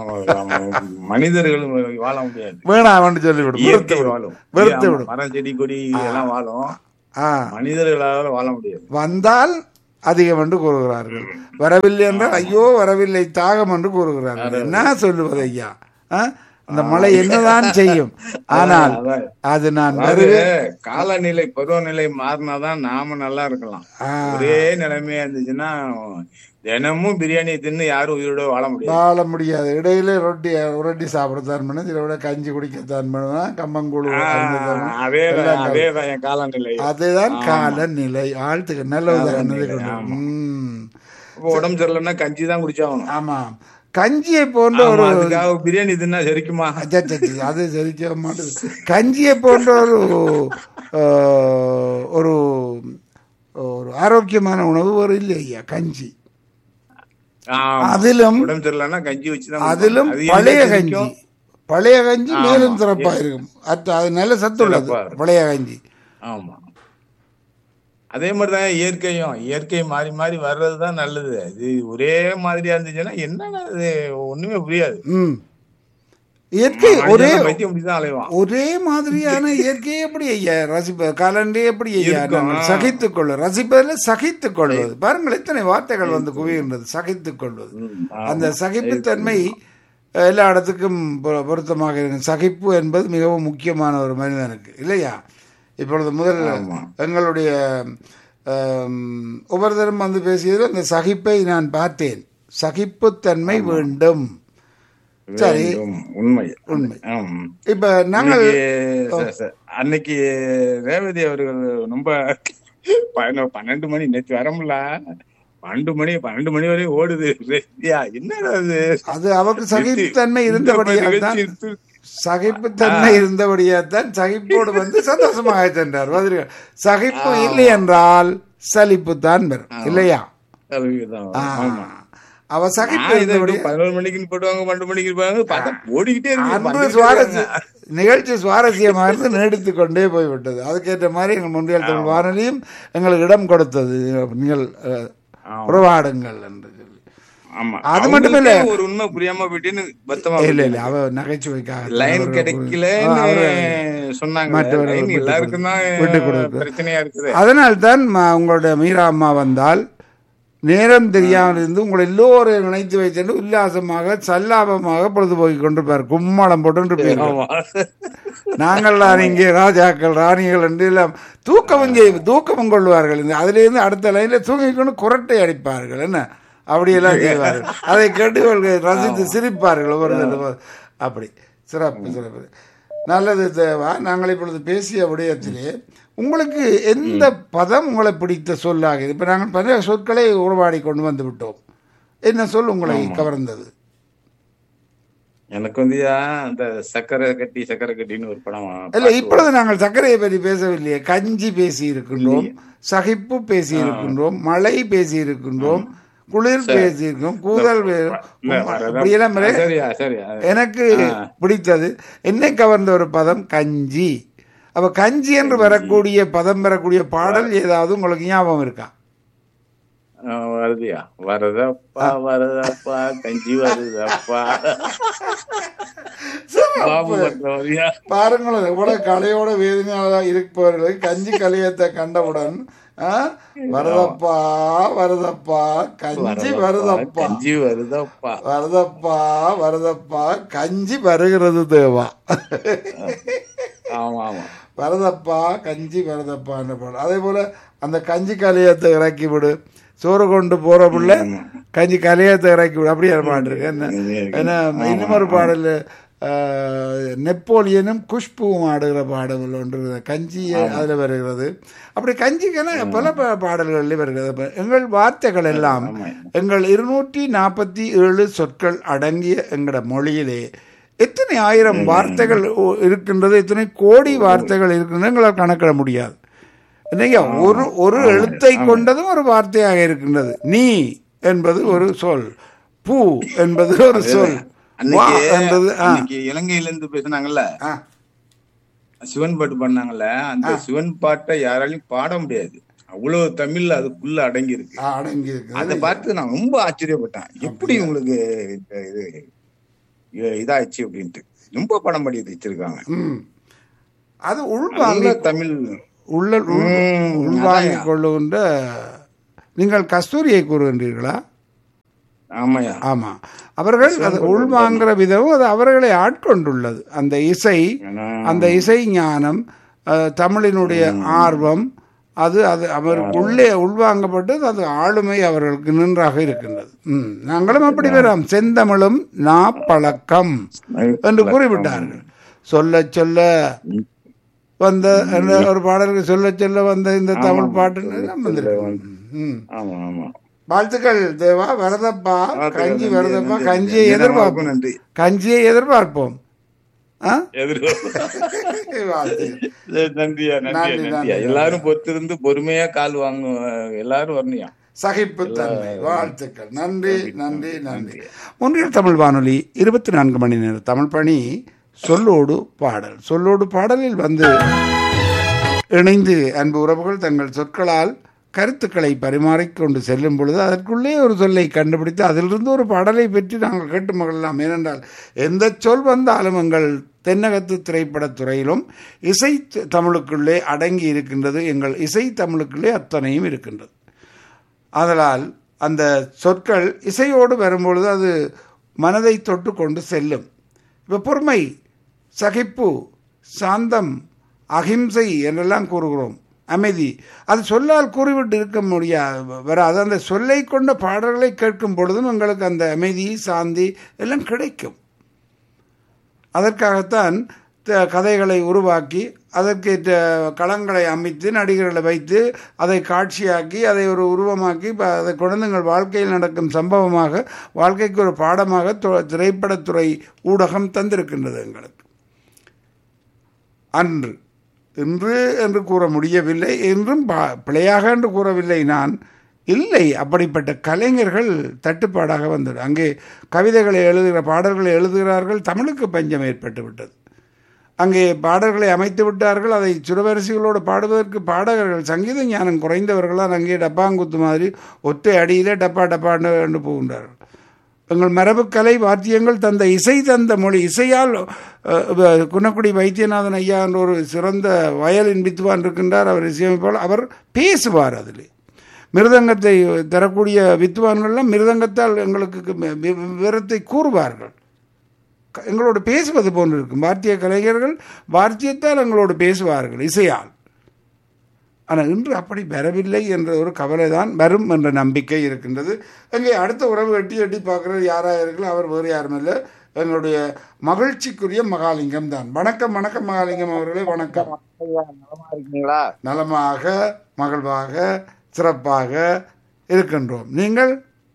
ம- மனிதர்களும் வாழ முடியாது வேணாம் சொல்லிவிடும் வெறுத்து இயற்கை விடும் வாழும் வெறுத்து ஆமா, விடும் மரம் செடி கொடி எல்லாம் வாழும் ஆ மனிதர்களால வாழ முடியாது வந்தால் அதிகம் என்று கூறுகிறார்கள் வரவில்லை என்றால் ஐயோ வரவில்லை தாகம் என்று கூறுகிறார்கள் என்ன சொல்லுவது ஐயா ஆ? அந்த மழை என்னதான் செய்யும் ஆனால் அதான். அது நான் அதாவது வருவேன் காலநிலை பருவநிலை மாறினாதான் நாம நல்லா இருக்கலாம் ஆ. ஒரே நிலைமையா இருந்துச்சுன்னா தினமும் பிரியாணி தின்னு யாரும் உயிரோட வாழ முடியாது வாழ முடியாது இடையில ரொட்டி ரொட்டி சாப்பிடத்தான் பண்ணணும் சில விட கஞ்சி குடிக்கத்தான் பண்ணுவேன் கம்மங்கூழ் அருந்தத்தான் ஆ, அதேதான் அதேதான் என் காலநிலை அதுதான் காலநிலை ஆழ்த்துக்கு நல்ல உதாரணத்தை கொண்டு வரும். ம். இப்ப உடம்பு சரியில்லைன்னா கஞ்சி தான் குடிச்சாகணும் ஆமாம் கஞ்சியை போன்ற ஒரு ஆமா, அதுக்காக பிரியாணி தின்னா சரிக்குமா அச்சச்சச்ச, அது சரிக்க மாட்டேது கஞ்சியை போன்ற ஒரு ஆஹ், ஒரு ஒரு ஆரோக்கியமான உணவு ஒரு இல்லை ஐயா கஞ்சி ஆமா. அதிலும் உடம்பு சரியில்லைன்னா கஞ்சி வச்சுதான் அதிலும் குடிக்கணும். அது பழைய எங்க கஞ்சி கிடைக்கும்? பழைய கஞ்சி ஆமா. மேலும் சிறப்பாக இருக்கும் அது அது நல்ல சத்து உள்ளது சிறப்பா இருக்கும். பழைய கஞ்சி ஆமா அதே மாதிரிதான் இயற்கையும் இயற்கை மாறி மாறி வர்றதுதான் நல்லது அது ஒரே மாதிரியா இருந்துச்சுன்னா என்னன்னா அது ஒண்ணுமே புரியாது ம் இயற்கை ஒரே மனிதன் பைத்தியம் அப்படிதான் அலைவான் ஒரே மாதிரியான இயற்கையை எப்படி ஐயா ரசிப்ப கலண்டே எப்படி ஐயா இருக்கும். நாங்கள் சகித்துக் கொள்ள ரசிப்பதில் சகித்துக் கொள்வது பாருங்கள் எத்தனை வார்த்தைகள் வந்து குவிகின்றது சகித்துக் கொள்வது ம், ஆமா. அந்த சகிப்புத்தன்மை அஹ், எல்லா இடத்துக்கும் பொ- பொருத்தமாக இருக்கு சகிப்பு என்பது மிகவும் முக்கியமான ஒரு மனிதனுக்கு இல்லையா இப்பொழுது முதல் எங்களுடைய ஆம், ஒவ்வொருத்தரும் வந்து பேசியதில் அந்த சகிப்பை நான் பார்த்தேன் சகிப்புத்தன்மை வேண்டும் சரி வேண்டும். உண்மை உண்மை. ஆம். இப்ப நாங்கள் அன்னைக்கு ச- ச- அன்னைக்கு ரேவதி அவர்கள் ரொம்ப பதினொ- பன்னெண்டு மணி நேற்று வரமுல பன்னெண்டு மணி பன்னெண்டு மணி வரையும் ஓடுது ரேவதியா, என்னடா அது அது அவருக்கு சகிப்புத்தன்மை இருந்தபடியால் தான் நிகழ்ச்சி இருக்கு. சகிப்புத்தன்மை இருந்தபடியாத்தான் சகிப்போடு வந்து சந்தோஷமாக சென்றார் பதில்கள் சகிப்பு இல்லை என்றால் சலிப்பு தான் வரும் இல்லையா அதுதான். ஆ. ஆமா. அவ சகிப்பு நான் இதை இருந்தபடி பதினோரு மணிக்கு போடுவாங்க பன்னெண்டு மணிக்கு இருப்பாங்க பார்த்தா ஓடிக்கிட்டே இருக்கு அன்று வந்துகிட்டே சுவாரஸ்ய இருக்காங்க. நிகழ்ச்சி சுவாரஸ்யமாக இருந்து நீடித்து கொண்டே போய்விட்டது அதுக்கேற்ற மாதிரி எங்கள் முன்றியல் தமிழ் வானொலியும் எங்களுக்கு இடம் கொடுத்தது நீங்கள் அஹ், ஆமா. உறவாடுங்கள் என்று சொல்லி ஆமா அது மட்டும் இல்ல. அவங்களுக்கே ஒரு உண்மை புரியாம போயிட்டுன்னு பத்தமா இல்ல இல்ல அவ நகைச்சுவைக்காக லைன் அவர்கள் கிடைக்கலன்னு சொன்னாங்க மற்றவர்கள் லைன் விட்டு எல்லாருக்கும் தான் விட்டு கொடுக்கு. பிரச்சனையா இருக்குது அதனால்தான் ம- உங்களுடைய மீரா அம்மா வந்தால் நேரம் தெரியாமல் இருந்து உங்களை எல்லோரையும் நினைத்து வைத்து உல்லாசமாக சல்லாபமாக பொழுதுபோக்கிக் கொண்டிருப்பார் கும்மாளம் போட்டு ஆமா நாங்கள் தான் இங்கே ராஜாக்கள் ராணிகள் என்று எல்லாம் தூக்கமும் செய்ய தூக்கமும் கொள்வார்கள் இந்த அதிலிருந்து அடுத்த லைன்ல தூங்கிக் கொண்டு குரட்டை அடிப்பார்கள் என்ன அப்படியெல்லாம் செய்வார்கள் அதை கேட்டு இவர்கள் ரசித்து சிரிப்பார்கள் ஒவ்வொரு தடவை. அப்படி சிறப்பு சிறப்பு நல்லது தேவா நாங்கள் இப்பொழுது பேசிய விடயத்திலே உங்களுக்கு எந்த பதம் உங்களை பிடித்த சொல்லாக இப்போ நாங்கள் பல சொற்களை உருவாடி கொண்டு வந்து விட்டோம் என்ன சொல் உங்களை கவர்ந்தது எனக்கு வந்து அந்த சக்கரை கட்டி சக்கரை கட்டின்னு ஒரு படம் இல்ல இப்பொழுது நாங்கள் சர்க்கரையை பற்றி பேசவில்லையே கஞ்சி பேசி இருக்கின்றோம் சகிப்பு பேசி இருக்கின்றோம் மழை பேசி இருக்கின்றோம் குளிர் பேசி இருக்கோம் கூதல் வே- இல்ல, வரதா- அப்படியெல்லாம் மிள- சரியா சரியா எனக்கு பிடித்தது என்னை கவர்ந்த ஒரு பதம் கஞ்சி அப்ப கஞ்சி என்று வரக்கூடிய பதம் பெறக்கூடிய பாடல் ஏதாவது உங்களுக்கு ஞாபகம் இருக்கா ஆ, வருதுயா வரதப்பா வரதப்பா கஞ்சி வருதப்பா பாபு பண்றவரியா பாருங்களேன் எவ்வளவு கலையோட வேதனையாக இருப்பவர்களுக்கு கஞ்சி கலையத்தை கண்டவுடன் ஆ, வருதப்பா வருதப்பா கஞ்சி வருதப்பா கஞ்சி வருதப்பா வரதப்பா வரதப்பா கஞ்சி வருகிறது தேவா ஆமா ஆமா வரதப்பா கஞ்சி வரதப்பான்னு பாடு அதே போல அந்த கஞ்சி கலையத்தை இறக்கி விடு சோறு கொண்டு போற புள்ள கஞ்சி கலையத்தை இறக்கி விடு அப்படியே பாட்டு இருக்கு என்ன ஏன்னா இன்னும் ஒரு பாடல் ஆஹ், நெப்போலியனும் குஷ்புவும் ஆடுகிற பாடல் ஒன்று இருக்குது. கஞ்சி அதில் வருகிறது அப்படி கஞ்சிக்கென பல ப- பாடல்களில் வருகிறது அப்ப எங்கள் வார்த்தைகள் எல்லாம் எங்கள் இருநூற்றி நாற்பத்தி ஏழு சொற்கள் அடங்கிய எங்களோட மொழியிலே எத்தனை ஆயிரம் வார்த்தைகள் ஓ- இருக்கின்றது எத்தனை கோடி வார்த்தைகள் இருக்கின்றது எங்களால் கணக்கிட முடியாது இல்லையா ஒரு ஒரு எழுத்தை கொண்டதும் ஒரு வார்த்தையாக இருக்கின்றது நீ என்பது ஒரு சொல் பூ என்பது ஒரு சொல் வா அன்னைக்கு என்பது ஆ, அன்னைக்கு இலங்கையில இருந்து பேசுனாங்கல்ல ஆ, சிவன் பாட்டு பண்ணாங்கல்ல அந்த சிவன் பாட்டை யாராலையும் பாட முடியாது அவ்வளவு தமிழ்ல அதுக்குள்ள அடங்கி இருக்கு ஆ, அடங்கி இருக்குது அதை பார்த்து நான் ரொம்ப ஆச்சரியப்பட்டேன் எப்படி உங்களுக்கு இந்த இது இ- இதாச்சு அப்படின்ட்டு ரொம்ப படம் படி வச்சிருக்காங்க ம். அது உள்வாங்கி நல்ல தமிழ் உள்ள உள்- ம், உள்வாங்கிக் அதான்யா. கொள்ளுகின்ற நீங்கள் கஸ்தூரியை கூறுகின்றீர்களா ஆமாயா ஆமா அவர்கள் அது உள்வாங்குற விதமும் அது அவர்களை ஆட்கொண்டுள்ளது அந்த இசை ஏன்னா, அந்த இசை ஞானம் அஹ், தமிழினுடைய ஆர்வம் அது அது அவருக்கு உள்ளே உள்வாங்கப்பட்டு அது ஆளுமை அவர்களுக்கு நின்றாக இருக்கின்றது ம். நாங்களும் அப்படி வரோம் செந்தமிழும் நாப்பழக்கம் என்று குறிப்பிட்டார்கள் சொல்ல சொல்ல வந்த அந்த ஒரு பாடலுக்கு சொல்ல சொல்ல வந்த இந்த தமிழ் பாட்டு எல்லாம் வந்திருக்கு ம். ஆமா ஆமா வாழ்த்துக்கள் தேவா வரதப்பா கஞ்சி வரதப்பா கஞ்சியை நன்றி. எதிர்பார்ப்போம் நன்றி கஞ்சியை எதிர்பார்ப்போம் ஆ? வாழ்த்து. நன்றியா நன்றியா நன்றி, நன்றியா நன்றி. எல்லாரும் பொறுத்திருந்து பொறுமையா கால் வாங்க எல்லாரும் வரணியா சகிப்புத்தன்மை வாழ்த்துக்கள் நன்றி நன்றி நன்றி ஒன்றியல் தமிழ் வானொலி இருபத்தி நான்கு மணி நேர தமிழ் பணி சொல்லோடு பாடல் சொல்லோடு பாடலில் வந்து இணைந்து அன்பு உறவுகள் தங்கள் சொற்களால் கருத்துக்களை பரிமாறிக்கொண்டு செல்லும் பொழுது அதற்குள்ளே ஒரு சொல்லை கண்டுபிடித்து அதிலிருந்து ஒரு பாடலை பெற்று நாங்கள் கேட்டு மகிழலாம் ஏனென்றால் எந்த சொல் வந்தாலும் எங்கள் தென்னகத்து திரைப்படத் துறையிலும் இசை த- தமிழுக்குள்ளே அடங்கி இருக்கின்றது எங்கள் இசை தமிழுக்குள்ளே அத்தனையும் இருக்கின்றது ஆதலால் அந்த சொற்கள் இசையோடு வரும்பொழுது அது மனதை தொட்டு கொண்டு செல்லும் இப்போ பொறுமை சகிப்பு சாந்தம் அகிம்சை என்றெல்லாம் கூறுகிறோம் அமைதி அது சொல்லால் கூறிவிட்டு இருக்க முடியாது வராது அந்த சொல்லை கொண்ட பாடல்களை கேட்கும் பொழுதும் உங்களுக்கு அந்த அமைதி சாந்தி எல்லாம் கிடைக்கும் அதற்காகத்தான் த- கதைகளை உருவாக்கி அதற்கேற்ற களங்களை அமைத்து நடிகர்களை வைத்து அதை காட்சியாக்கி அதை ஒரு உருவமாக்கி ப- அதை கொண்டு எங்கள் வாழ்க்கையில் நடக்கும் சம்பவமாக வாழ்க்கைக்கு ஒரு பாடமாக து- திரைப்படத்துறை ஊடகம் தந்திருக்கின்றது எங்களுக்கு அன்று இன்று என்று கூற முடியவில்லை என்றும் பா- பிழையாக என்று கூறவில்லை நான் இல்லை அப்படிப்பட்ட கலைஞர்கள் தட்டுப்பாடாக வந்தது அங்கே கவிதைகளை எழுதுகிற பாடல்களை எழுதுகிறார்கள் தமிழுக்கு பஞ்சம் ஏற்பட்டு விட்டது அங்கே பாடல்களை அமைத்து விட்டார்கள் அதை சுரவரிசைகளோடு பாடுவதற்கு பாடகர்கள் சங்கீத ஞானம் குறைந்தவர்களால் அங்கே டப்பாங்குத்து மாதிரி ஒற்றை அடியிலே டப்பா டப்பான்னு போகின்றார்கள் எங்கள் மரபுக்கலை வாத்தியங்கள் தந்த இசை தந்த மொழி இசையால் அஹ், வ- குன்னக்குடி வைத்தியநாதன் ஐயா என்ற ஒரு சிறந்த வயலின் வித்துவான் இருக்கின்றார் அவர் இசையமைப்பாளர் அவர் பேசுவார் அதில் மிருதங்கத்தை தரக்கூடிய வித்துவான்கள்லாம் மிருதங்கத்தால் எங்களுக்கு வி- வி- விவரத்தை கூறுவார்கள் க- எங்களோடு பேசுவது போன்று இருக்கும் வாத்திய கலைஞர்கள் வாத்தியத்தால் எங்களோடு பேசுவார்கள் இசையால் ஆனால் இன்று அப்படி வரவில்லை என்ற ஒரு கவலை தான் வரும் என்ற நம்பிக்கை இருக்கின்றது அங்கே அடுத்த உறவு எட்டி எட்டி பார்க்குறது யாராக இருக்கலாம் அவர் வேறு யாரும் இல்லை எங்களுடைய மகிழ்ச்சிக்குரிய மகாலிங்கம் தான் வணக்கம் வணக்கம் மகாலிங்கம் அவர்களே வணக்கம் ஐயா, நலமா இருக்கீங்களா நலமாக மகிழ்வாக சிறப்பாக இருக்கின்றோம் நீங்கள்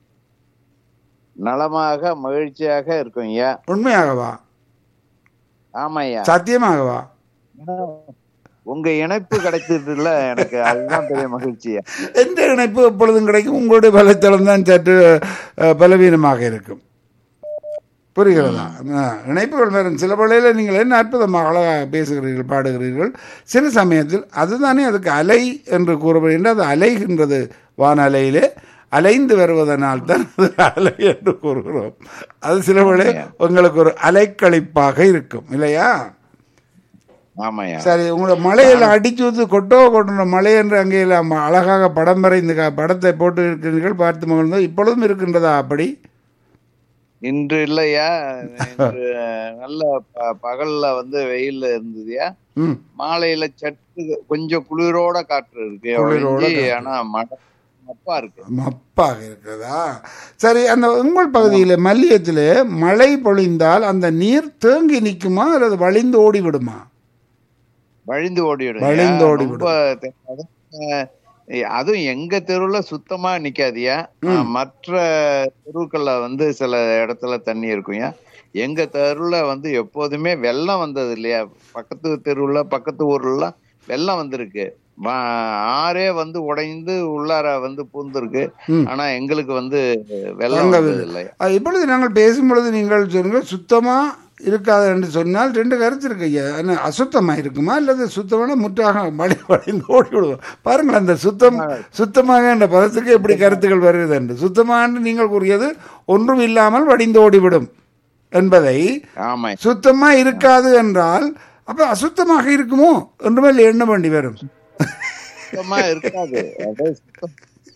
நலமாக மகிழ்ச்சியாக இருக்கும் ஐயா உண்மையாகவா ஆமா ஐயா சத்தியமாகவா உங்க இணைப்பு கிடைச்சதுல எனக்கு அதுதான் பெரிய மகிழ்ச்சியா எந்த இணைப்பு எப்பொழுதும் கிடைக்கும் உங்களுடைய பலத்தளம் தான் சற்று அஹ், பலவீனமாக இருக்கும் புரிகிறதா ஆ, இணைப்புகள் வரும் சில வேளையில் நீங்கள் என்ன அற்புதமாக அழகாக பேசுகிறீர்கள் பாடுகிறீர்கள் சில சமயத்தில் அதுதானே அதுக்கு அலை என்று கூறப்படுகின்ற அது அலைகின்றது வானலையிலே அலைந்து வருவதனால் தான் அது அலை என்று கூறுகிறோம் அது சில வேளை உங்களுக்கு ஒரு அலைக்கழிப்பாக இருக்கும் இல்லையா ஆமாய்யா சரி உங்களை மலையில் அடிச்சு ஊத்து கொட்டோ கொட்டுன மலை என்று அங்கே எல்லாம் அழகாக படம் வரைந்து கா- படத்தை போட்டு இருக்கிறீர்கள் பார்த்து மகிழ்ந்தோம் இப்பொழுதும் இருக்கின்றதா அப்படி இன்று இல்லையா இன்று நல்ல ப- பகல்ல வந்து வெயில் இருந்ததுயா ம் மாலையில சட்டு கொஞ்சம் குளிரோட காற்று இருக்கு குளிரோட ஒழிஞ்சு, காற்று. ஆனா மழை மப்பா இருக்கு மப்பாக இருக்கிறதா சரி அந்த உங்கள் பகுதியில் மல்லியத்தில் மழை பொழிந்தால் அந்த நீர் தேங்கி நிற்குமா அல்லது வழிந்து ஓடி விடுமா வழிந்து ஓடிவிடும் வழிந்து ஐயா. ஓடிவிடும். ரொம்ப தெ- அதுவும், அஹ், அதுவும் எங்க தெருவுல சுத்தமா நிக்காதியா மற்ற தெருவுக்கள்ல வந்து சில இடத்துல தண்ணி இருக்கும்யா எங்க தெருவுல வந்து எப்போதுமே வெள்ளம் வந்தது இல்லையா பக்கத்து தெருவுல பக்கத்து ஊர்ல வெள்ளம் வந்திருக்கு வா- ஆறே வந்து உடைந்து உள்ளார வந்து பூந்திருக்கு ம். ஆனா எங்களுக்கு வந்து வெள்ளம் தங்கவில்லை. வந்தது இல்லையா அது இப்பொழுது நாங்கள் பேசும்பொழுது நீங்கள் சொல்லுங்கள் சுத்தமாக இருக்காது என்று சொன்னால் ரெண்டு கருத்து இருக்கு ஐயா என்ன அசுத்தமாக இருக்குமா அல்லது சுத்தமான முற்றாக மழை வளைந்து ஓடி விடுவோம் பாருங்கள் அந்த சுத்தம் சுத்தமாக என்ற பதத்துக்கு எப்படி கருத்துக்கள் வருகிறது என்று சுத்தமாக நீங்கள் கூறியது ஒன்றும் இல்லாமல் வடிந்து ஓடிவிடும் என்பதை ஆமா சுத்தமா இருக்காது என்றால் அப்ப அசுத்தமாக இருக்குமோ ஒன்றுமே எண்ண வேண்டி வரும் சுத்தமா இருக்காது அதாவது சுத்தம்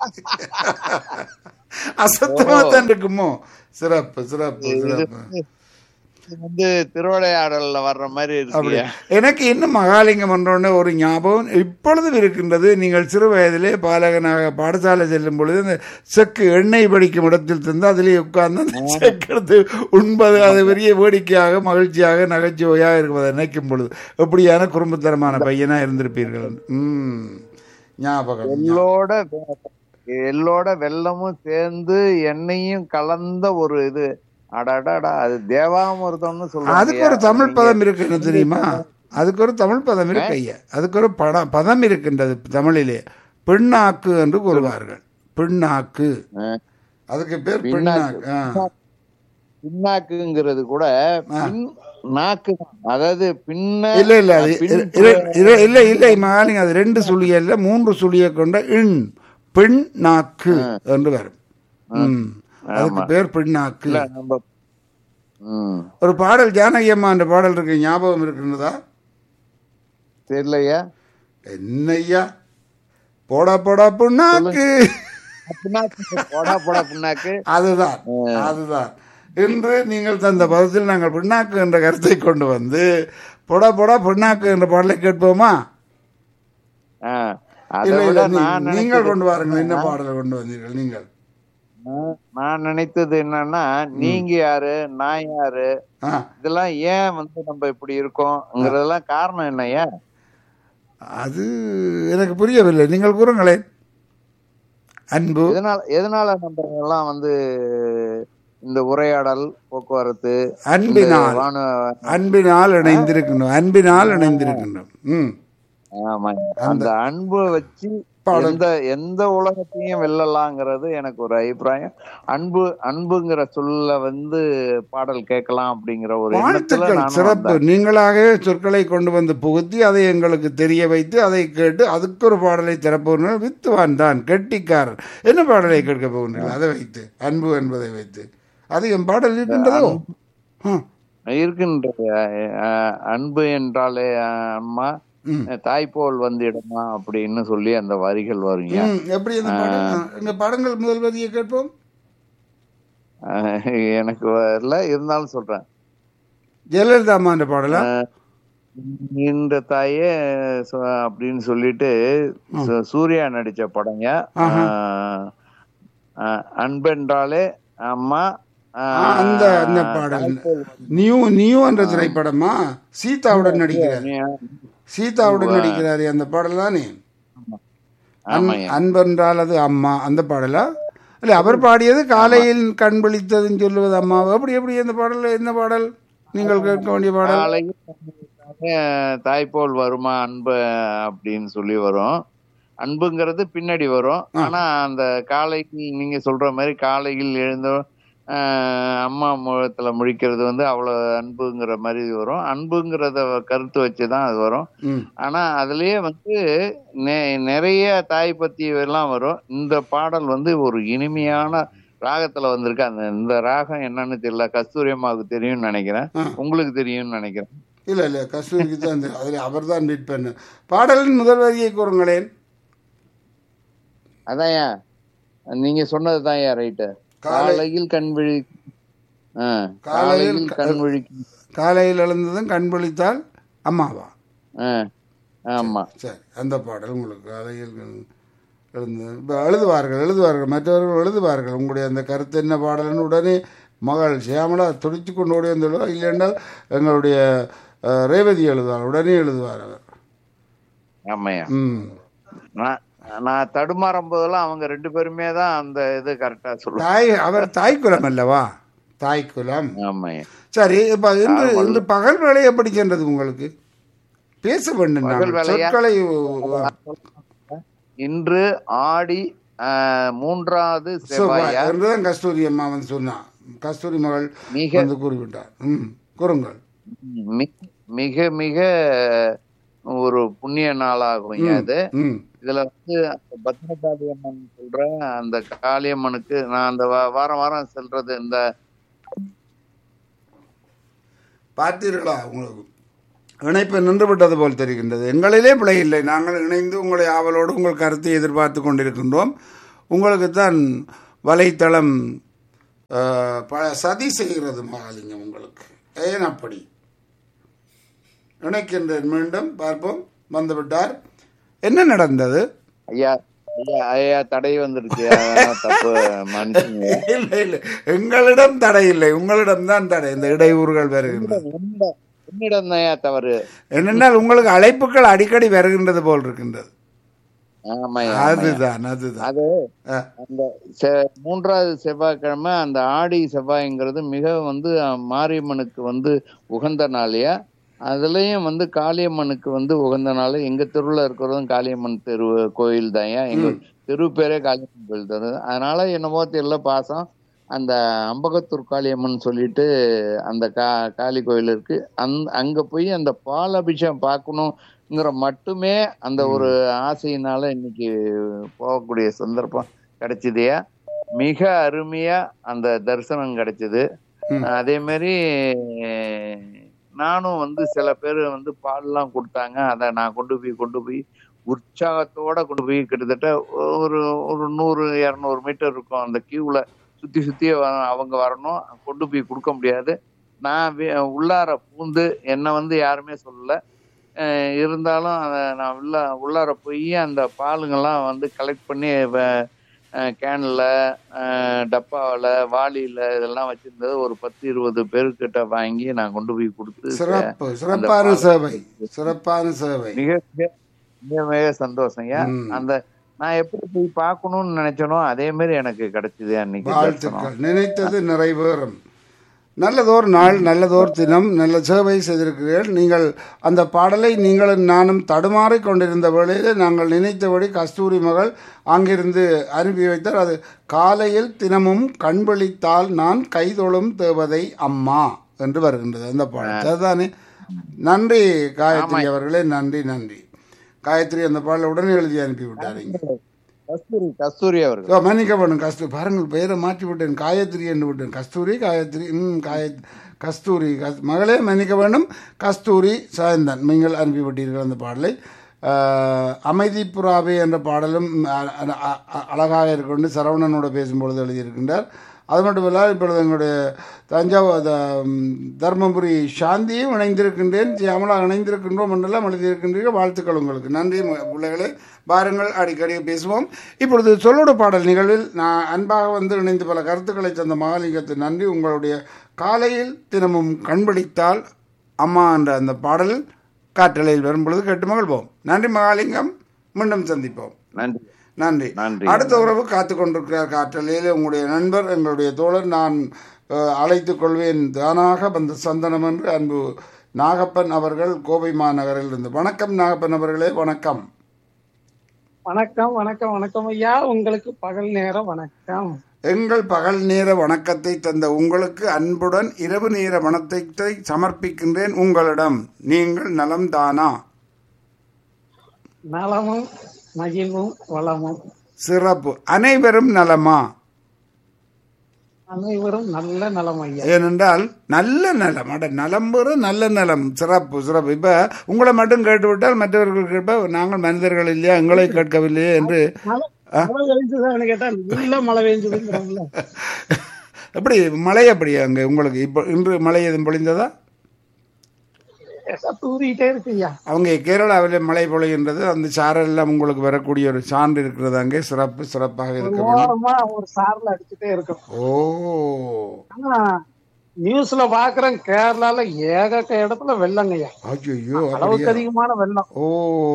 அசுத்தமா தான் இருக்குமோ சிறப்பு சிறப்பு சிறப்பு இது வந்து திருவிளையாடல்ல வர்ற மாதிரி அப்படி இருக்குயா எனக்கு இன்னும் மகாலிங்கம் என்றோடனே ஒரு ஞாபகம் இப்பொழுதும் இருக்கின்றது நீங்கள் சிறு வயதிலே பாலகனாக பாடசாலை செல்லும் பொழுது அந்த செக்கு எண்ணெய் படிக்கும் இடத்தில் தந்து அதிலே உட்கார்ந்து அந்த செக்கு எடுத்து உண்பது அது பெரிய வேடிக்கையாக மகிழ்ச்சியாக நகைச்சுவையாக இருப்பதை நினைக்கும் பொழுது எப்படியான குறும்புத்தனமான பையனா இருந்திருப்பீர்கள் ம் ஞாபகம் எள்ளோட எள்ளோட வெல்லமும் சேர்ந்து எண்ணெயும் கலந்த ஒரு இது அடடடா அது தேவாமிர்தம்னு அதுக்கு ஒரு தமிழ் பதம் இருக்கு என்ன தெரியுமா அதுக்கு ஒரு தமிழ் பதம் இருக்கு ஐயா அதுக்கு ஒரு படம் பதம் இருக்கின்றது தமிழிலே பின்னாக்கு என்று கூறுவார்கள் பின்னாக்கு அதுக்கு பேர் பின்னாக்கு ஆ. பின்னாக்குங்கிறது கூட பின் நாக்கு தான். அதாவது பின்ன இல்ல இல்ல அது பின் இர- இர- இர- இல்ல இல்லை மகாலிங்க அது ரெண்டு சுழிய இல்ல மூன்று சுழியை கொண்ட இன் பெண் நாக்கு என்று வரும் ம். அதுக்கு பேர் பெண் நாக்கு இல்ல நம்ம ம் ஒரு பாடல் ஜானகி அம்மா என்ற பாடல் இருக்கு ஞாபகம் இருக்கின்றதா தெரியலையா என்னய்யா போடா போடா புண்ணாக்கு புண்ணாக்கு போடா போடா புண்ணாக்கு அதுதான் அதுதான் இன்று நீங்கள் தந்த பதத்தில் நாங்கள் பின்னாக்கு என்ற கருத்தை கொண்டு வந்து பொடா பொடா பின்னாக்கு என்ற பாடலை கேட்போமா ஆ, அதை இல்லை விட இல்லை நீ- நான் நீங்கள் நினைச்சது கொண்டு வாருங்கள் என்ன பாடலை கொண்டு வந்தீர்கள் நீங்கள் நான் நான் நினைத்தது என்னன்னா நீங்க யாரு நான் யாரு ஆ இதெல்லாம் ஏன் வந்து நம்ம இப்படி இருக்கோம்ங்கிறதெல்லாம் காரணம் என்னய்யா அது எனக்கு புரியவில்லை நீங்கள் கூறுங்களேன் அன்பு எதனால எதனால நம்ம எல்லாம் வந்து இந்த உரையாடல் போக்குவரத்து இந்த அன்பினால் வான அன்பினால் இணைந்திருக்கின்றோம் அன்பினால் இணைந்திருக்கின்றோம் ம் ஆமாங்க அந்த அன்பை வச்சு பாடல். எந்த எந்த உலகத்தையும் வெல்லலாங்கிறது எனக்கு ஒரு அபிப்பிராயம் அன்பு அன்புங்கிற சொல்ல வந்து பாடல் கேட்கலாம் அப்படிங்கிற ஒரு எண்ணத்துல வாழ்த்துக்கள் நானும் சிறப்பு வந்தேன். நீங்களாகவே சொற்களை கொண்டு வந்து புகுத்தி அதை எங்களுக்கு தெரிய வைத்து அதை கேட்டு அதுக்கு ஒரு பாடலை திறப்பவர்கள் வித்துவான் தான் கெட்டிக்காரன் என்ன பாடலை கேட்க போகின்றீர்கள் அதை வைத்து அன்பு என்பதை வைத்து அது என் பாடல் இருக்கின்றதோ ஆ, இருக்கின்றது அஹ், அன்பு என்றாலே அஹ், அம்மா ம். தாய்போல் வந்திடமா அப்படின்னு சொல்லி அந்த வரிகள் வருங்க ம், எப்படி அந்த பாடல் ஆ, எங்க பாடங்கள் முதல் வரியை கேட்போம் அஹ், எனக்கு வரல இருந்தாலும் சொல்றேன் ஜெயலலிதா அம்மா என்ற பாடலா இந்த தாயே சு- அப்படின்னு சொல்லிட்டு சு- சூர்யா நடிச்ச படங்க ஆஹா. அஹ், அஹ், அன்பென்றாலே அம்மா அஹ், ஆ, அந்த அந்த பாடல் நியூ நியூ என்ற திரைப்படமா சீதாவுடன் நடிக்கிறார் சீதாவுடன் நடிக்கிறாரே அந்த பாடல் தானே அன்- ஆமாய்யா. அன்பென்றால் அது அம்மா அந்த பாடலா இல்ல அவர் பாடியது காலையில் கண் விழித்ததுன்னு சொல்லுவது அம்மா அப்படி எப்படி அந்த பாடல் என்ன பாடல் நீங்கள் கேட்க வேண்டிய பாடல் காலையில் தாய்போல் வருமா அன்பு அப்படின்னு சொல்லி வரும் அன்புங்கிறது பின்னாடி வரும் ஆனா அந்த காலையில் நீங்க சொல்ற மாதிரி காலையில் எழுந்த ஆஹ், அம்மா முகத்துல முழிக்கிறது வந்து அவ்வளவு அன்புங்கிற மாதிரி வரும் அன்புங்கிறத கருத்து வச்சுதான் அது வரும் ம். ஆனா அதுலயே வந்து நெ- நிறைய தாய் பத்தி எல்லாம் வரும் இந்த பாடல் வந்து ஒரு இனிமையான ராகத்துல வந்திருக்கு அந்த இந்த ராகம் என்னன்னு தெரியல கஸ்தூரி அம்மாவுக்கு தெரியும்னு நினைக்கிறேன் ஆ. உங்களுக்கு தெரியும்னு நினைக்கிறேன் இல்ல இல்ல கஸ்தூரிக்கு தான் அந்த- அதில் அவர் தான் மீட் பண்ண பாடலின் முதல் வரியை கூறுங்களேன் அதான்யா நீங்க சொன்னதுதான்யா ரைட்டு காலை- காலையில் கண் விழி ஆ, காலையில் காலையில் கண் விழி காலையில் எழுந்ததும் கண் விழித்தால் அம்மாவா ஆ, ஆமா சரி அந்த பாடல் உங்களுக்கு காலையில் எழுந்து இப்போ எழுதுவார்கள் எழுதுவார்கள் மற்றவர்கள் எழுதுவார்கள் உங்களுடைய அந்த கருத்து என்ன பாடல்னு உடனே மகள் சியாமலா துடித்து கொண்டு ஓடி வந்துடுவா இல்லைன்றால் எங்களுடைய அஹ், ரேவதி எழுதுவார் உடனே எழுதுவார் அவர் ஆமாய்யா ம் நான் நான் தடுமாறும் போதெல்லாம் அவங்க ரெண்டு பேருமே தான் அந்த இது கரெக்டா சொல்லுவாங்க தாய் அவர் தாய்க்குலம் அல்லவா தாய்க்குலம் ஆமாய்யா சரி இப்போ இன்று இன்று பகல் வேலை எப்படி சென்றது உங்களுக்கு பேச வேண்டும் பகல் நாங்கள். வேலையா? சொற்களை இன்று ஆடி ஆ, மூன்றாவது செவ்வாய் செவ்வாயா என்றுதான் கஸ்தூரி அம்மா வந்து சொன்னான் கஸ்தூரி மகள் மிக வந்து கூறிவிட்டார் ம் கூறுங்கள் மி- மிக மிக ஒரு புண்ணிய நாளாகும் அது ம் இதுல வந்து அந்த பத்ரகாளி அம்மன் சொல்ற அந்த காளியம்மனுக்கு நான் அந்த வா- வாரம் வாரம் செல்றது இந்த பார்த்தீர்களா உங்களுக்கு இணைப்பு நின்று விட்டது போல் தெரிகின்றது எங்களிலே பிழை இல்லை நாங்கள் இணைந்து உங்களை ஆவலோடு உங்கள் கருத்தை எதிர்பார்த்து கொண்டிருக்கின்றோம் உங்களுக்கு தான் வலைத்தளம் அஹ், ப- சதி செய்கிறது மகாலிங்கம் உங்களுக்கு ஏன் அப்படி இணைக்கின்றேன் மீண்டும் பார்ப்போம் வந்துவிட்டார் என்ன நடந்தது ஐயா ஐயா ஐயா தடை வந்துருச்சு அதெல்லாம் தப்பு மனுஷங்க இல்லை இல்லை எங்களிடம் தடை இல்லை உங்களிடம் தான் தடை இந்த இடையூறுகள் வருகின்றன என்னிடம் ஐயா தவறு என்னென்னால் உங்களுக்கு அழைப்புகள் அடிக்கடி வருகின்றது போல் இருக்கின்றது ஆமாய்யா அதுதான் அதுதான் அது அஹ், அந்த செ- மூன்றாவது செவ்வாய்க்கிழமை அந்த ஆடி செவ்வாய்ங்கிறது மிக வந்து அஹ், மாரியம்மனுக்கு வந்து உகந்த நாளையா அதுலயும் வந்து காளியம்மனுக்கு வந்து உகந்த நாள் எங்க தெருவுல இருக்கிறதும் காளியம்மன் தெரு கோயில் தான் எங்க தெரு பேரே காளியம்மன் கோயில் தான் அதனால என்னமோ தெரியல பாசம் அந்த அம்பகத்தூர் காளியம்மன் சொல்லிட்டு அந்த கா காளி கோயில் இருக்கு அந் அங்க போய் அந்த பால் அபிஷேகம் பார்க்கணுங்கிற மட்டுமே அந்த ஒரு ஆசையினால இன்னைக்கு போகக்கூடிய சந்தர்ப்பம் கிடைச்சதையா மிக அருமையா அந்த தரிசனம் கிடைச்சது ம். அதே மாதிரி நானும் வந்து சில பேர் வந்து பால்லாம் கொடுத்தாங்க அதை நான் கொண்டு போய் கொண்டு போய் உற்சாகத்தோட கொண்டு போய் கிட்டத்தட்ட ஒரு ஒரு நூறு இரநூறு மீட்டர் இருக்கும் அந்த கியூல சுத்தி சுத்தி வ- அவங்க வரணும் கொண்டு போய் கொடுக்க முடியாது நான் வி- உள்ளார பூந்து என்னை வந்து யாருமே சொல்லல அஹ் இருந்தாலும் அதை நான் உள்ள உள்ளார போய் அந்த பாலுங்கெல்லாம் வந்து கலெக்ட் பண்ணி கேனில் டப்பாவில் வாளியில் இதெல்லாம் வச்சிருந்தது ஒரு பத்து இருபது பேர்கிட்ட வாங்கி நான் கொண்டு போய் கொடுத்து சிறப்பு சிறப்பான பால் சேவை சிறப்பான சேவை மிக மிக மிக மிக சந்தோஷங்க ம். அந்த நான் எப்படி போய் பார்க்கணும்னு நினைச்சனோ அதே மாதிரி எனக்கு கிடைச்சது அன்னைக்கு தரிசனம். வாழ்த்துக்கள் நினைத்தது நிறைவேறும் நல்லதோர் நாள் நல்லதோர் தினம் நல்ல சேவை செய்திருக்கிறீர்கள் நீங்கள் அந்த பாடலை நீங்களும் நானும் தடுமாறிக் கொண்டிருந்த வேளையில் நாங்கள் நினைத்தபடி கஸ்தூரி மகள் அங்கிருந்து அனுப்பி வைத்தார் அது காலையில் தினமும் கண்விழித்தால் நான் கைதொழும் தேவதை அம்மா என்று வருகின்றது அந்த பாடல் அதுதானே நன்றி காயத்ரி அவர்களே நன்றி நன்றி காயத்ரி அந்த பாடலை உடனே எழுதி அனுப்பி விட்டாருங்க கஸ்தூரி கஸ்தூரி அவர்கள் ஓ, மன்னிக்க வேண்டும் கஸ்தூரி பாருங்கள் பெயரை மாற்றி விட்டேன் காயத்ரி என்று விட்டேன் கஸ்தூரி காயத்ரி ம் காய கஸ்தூரி கஸ் மகளே மன்னிக்க வேண்டும் கஸ்தூரி சாயந்தன் நீங்கள் அனுப்பிவிட்டீர்கள் அந்த பாடலை ஆஹ், அமைதி புறாவே என்ற பாடலும் அ- அ- அ- அ- அழகாக இருக்கொண்டு சரவணனோட பேசும்பொழுது எழுதியிருக்கின்றார் அது மட்டும் இல்லாமல் இப்பொழுது எங்களுடைய தஞ்சாவூர் த- ம், தர்மபுரி சாந்தியும் இணைந்திருக்கின்றேன் சியாமலா இணைந்திருக்கின்றோம் என்றெல்லாம் எழுதியிருக்கின்றீர்கள் வாழ்த்துக்கள் உங்களுக்கு நன்றி ம- பிள்ளைகளே பாருங்கள் அடிக்கடி பேசுவோம் இப்பொழுது சொல்லோடு பாடல் நிகழ்வில் நான் அன்பாக வந்து இணைந்து பல கருத்துக்களை தந்த மகாலிங்கத்து நன்றி உங்களுடைய காலையில் தினமும் கண்பிடித்தால் அம்மா என்ற அந்த பாடல் காற்றலையில் வரும் பொழுது கேட்டு மகிழ்வோம் நன்றி மகாலிங்கம் மீண்டும் சந்திப்போம் நன்றி நன்றி நன்றி. அடுத்த உறவு காத்து கொண்டிருக்கிறார் காற்றலையில் உங்களுடைய நண்பர் எங்களுடைய தோழர் நான் அஹ், அழைத்துக் கொள்வேன் தானாக வந்த சந்தனம் என்று அன்பு நாகப்பன் அவர்கள் கோவை மாநகரில் இருந்து வணக்கம் நாகப்பன் அவர்களே வணக்கம் வணக்கம் வணக்கம் வணக்கம் ஐயா உங்களுக்கு பகல் நேரம் வணக்கம் எங்கள் பகல் நேர வணக்கத்தை தந்த உங்களுக்கு அன்புடன் இரவு நேர வணக்கத்தை சமர்ப்பிக்கின்றேன் உங்களிடம் நீங்கள் நலம் தானா நலமும் மகிழ்வும் வளமும் சிறப்பு அனைவரும் நலமா அனைவரும் நல்ல நலம் ஐயா ஏனென்றால் நல்ல நலம் அட நலம் பெற நல்ல நலம் சிறப்பு சிறப்பு இப்ப உங்களை மட்டும் கேட்டுவிட்டால் மற்றவர்கள் கேட்ப நாங்கள் மனிதர்கள் இல்லையா எங்களை கேட்கவில்லையே என்று மழை மழை பெய்ஞ்சதுன்னு கேட்டா நல்ல மழை பெய்ஞ்சதுங்கிறாங்களா எப்படி மழை எப்படி அங்கே உங்களுக்கு இப்போ இன்று மழை எதுவும் பொழிந்ததா தூரிக்கிட்டே இருக்கு ஐயா அவங்க கேரளாவில் மழை பொழிகின்றது அந்த சாரல் எல்லாம் உங்களுக்கு வரக்கூடிய ஒரு சான்று இருக்கிறது அங்கே சிறப்பு சிறப்பாக இருக்க வேண்டும் ஓரமா ஒரு சார்ல அடிச்சுட்டே இருக்கும் ஓ ஆனா நியூஸ்ல பாக்குறேன் கேரளால ஏகக்க இடத்துல வெள்ளங்க ஐயா ஐயோ அளவுக்கு அப்படியா அதிகமான வெள்ளம் ஓ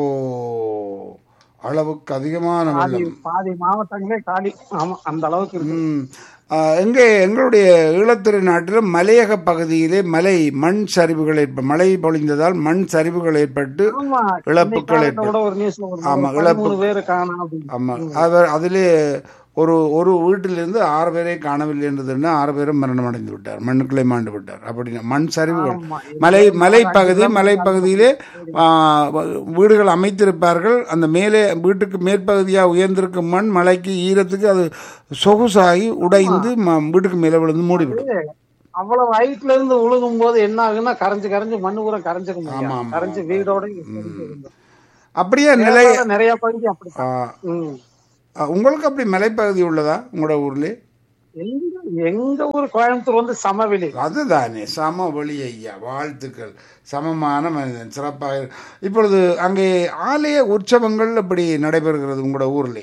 அளவுக்கு அதிகமான பாதி வெள்ளம் பாதி மாவட்டங்களே காலி ஆமா அந்த அளவுக்கு இருக்கு ம். ஆ, எங்கே எங்களுடைய ஈழத்திரு நாட்டில் மலையக பகுதியிலே மலை மண் சரிவுகள் ஏற்ப மழை பொழிந்ததால் மண் சரிவுகள் ஏற்பட்டு ஆமா இழப்புகள் இன்னைக்கு ஏற்படும். கூட ஒரு நியூஸ்ல ஆமா, ஒரு இழப்பு- பதிமூணு பேரு காணோம் அப்படின்னு ஆமாம் அவர் அதிலே ஒரு ஒரு வீட்டிலிருந்து ஆறு பேரை காணவில்லை என்றதுன்னா ஆறு பேரும் மரணம் அடைந்து விட்டார் மண்ணுக்குள்ளே மாண்டு விட்டார் அப்படின்னா மண் சரிவுகள் ஆமா. மலை மலைப்பகுதி மலைப்பகுதியிலே ஆ, வீடுகள் அமைத்திருப்பார்கள் அந்த மேலே வீட்டுக்கு மேற்பகுதியாக உயர்ந்திருக்கும் மண் மலைக்கு ஈரத்துக்கு அது சொகுசாகி உடைந்து ம- வீட்டுக்கு மேலே விழுந்து மூடிவிடும் அவ்வளவு ஹைட்ல இருந்து விழுகும் போது என்ன ஆகுன்னா கரைஞ்சு கரைஞ்சு மண்ணு கூட கரைஞ்சிரும் ஐயா. ஆமா, ஆமா, கரைஞ்சு ஆமா. வீடோட அப்படியே நிலை கேரளால நிறைய பகுதி அப்படி ஆ, ம். ஆ, உங்களுக்கு அப்படி மலைப்பகுதி உள்ளதா உங்களோட ஊர்ல எங்க எங்க ஊர் கோயம்புத்தூர் வந்து சமவெளி அதுதானே சமவெளி ஐயா வாழ்த்துக்கள் சமமான மனிதன் சிறப்பாக இரு- இப்பொழுது அங்கே ஆலய உற்சவங்கள் எப்படி நடைபெறுகிறது உங்களோட ஊர்ல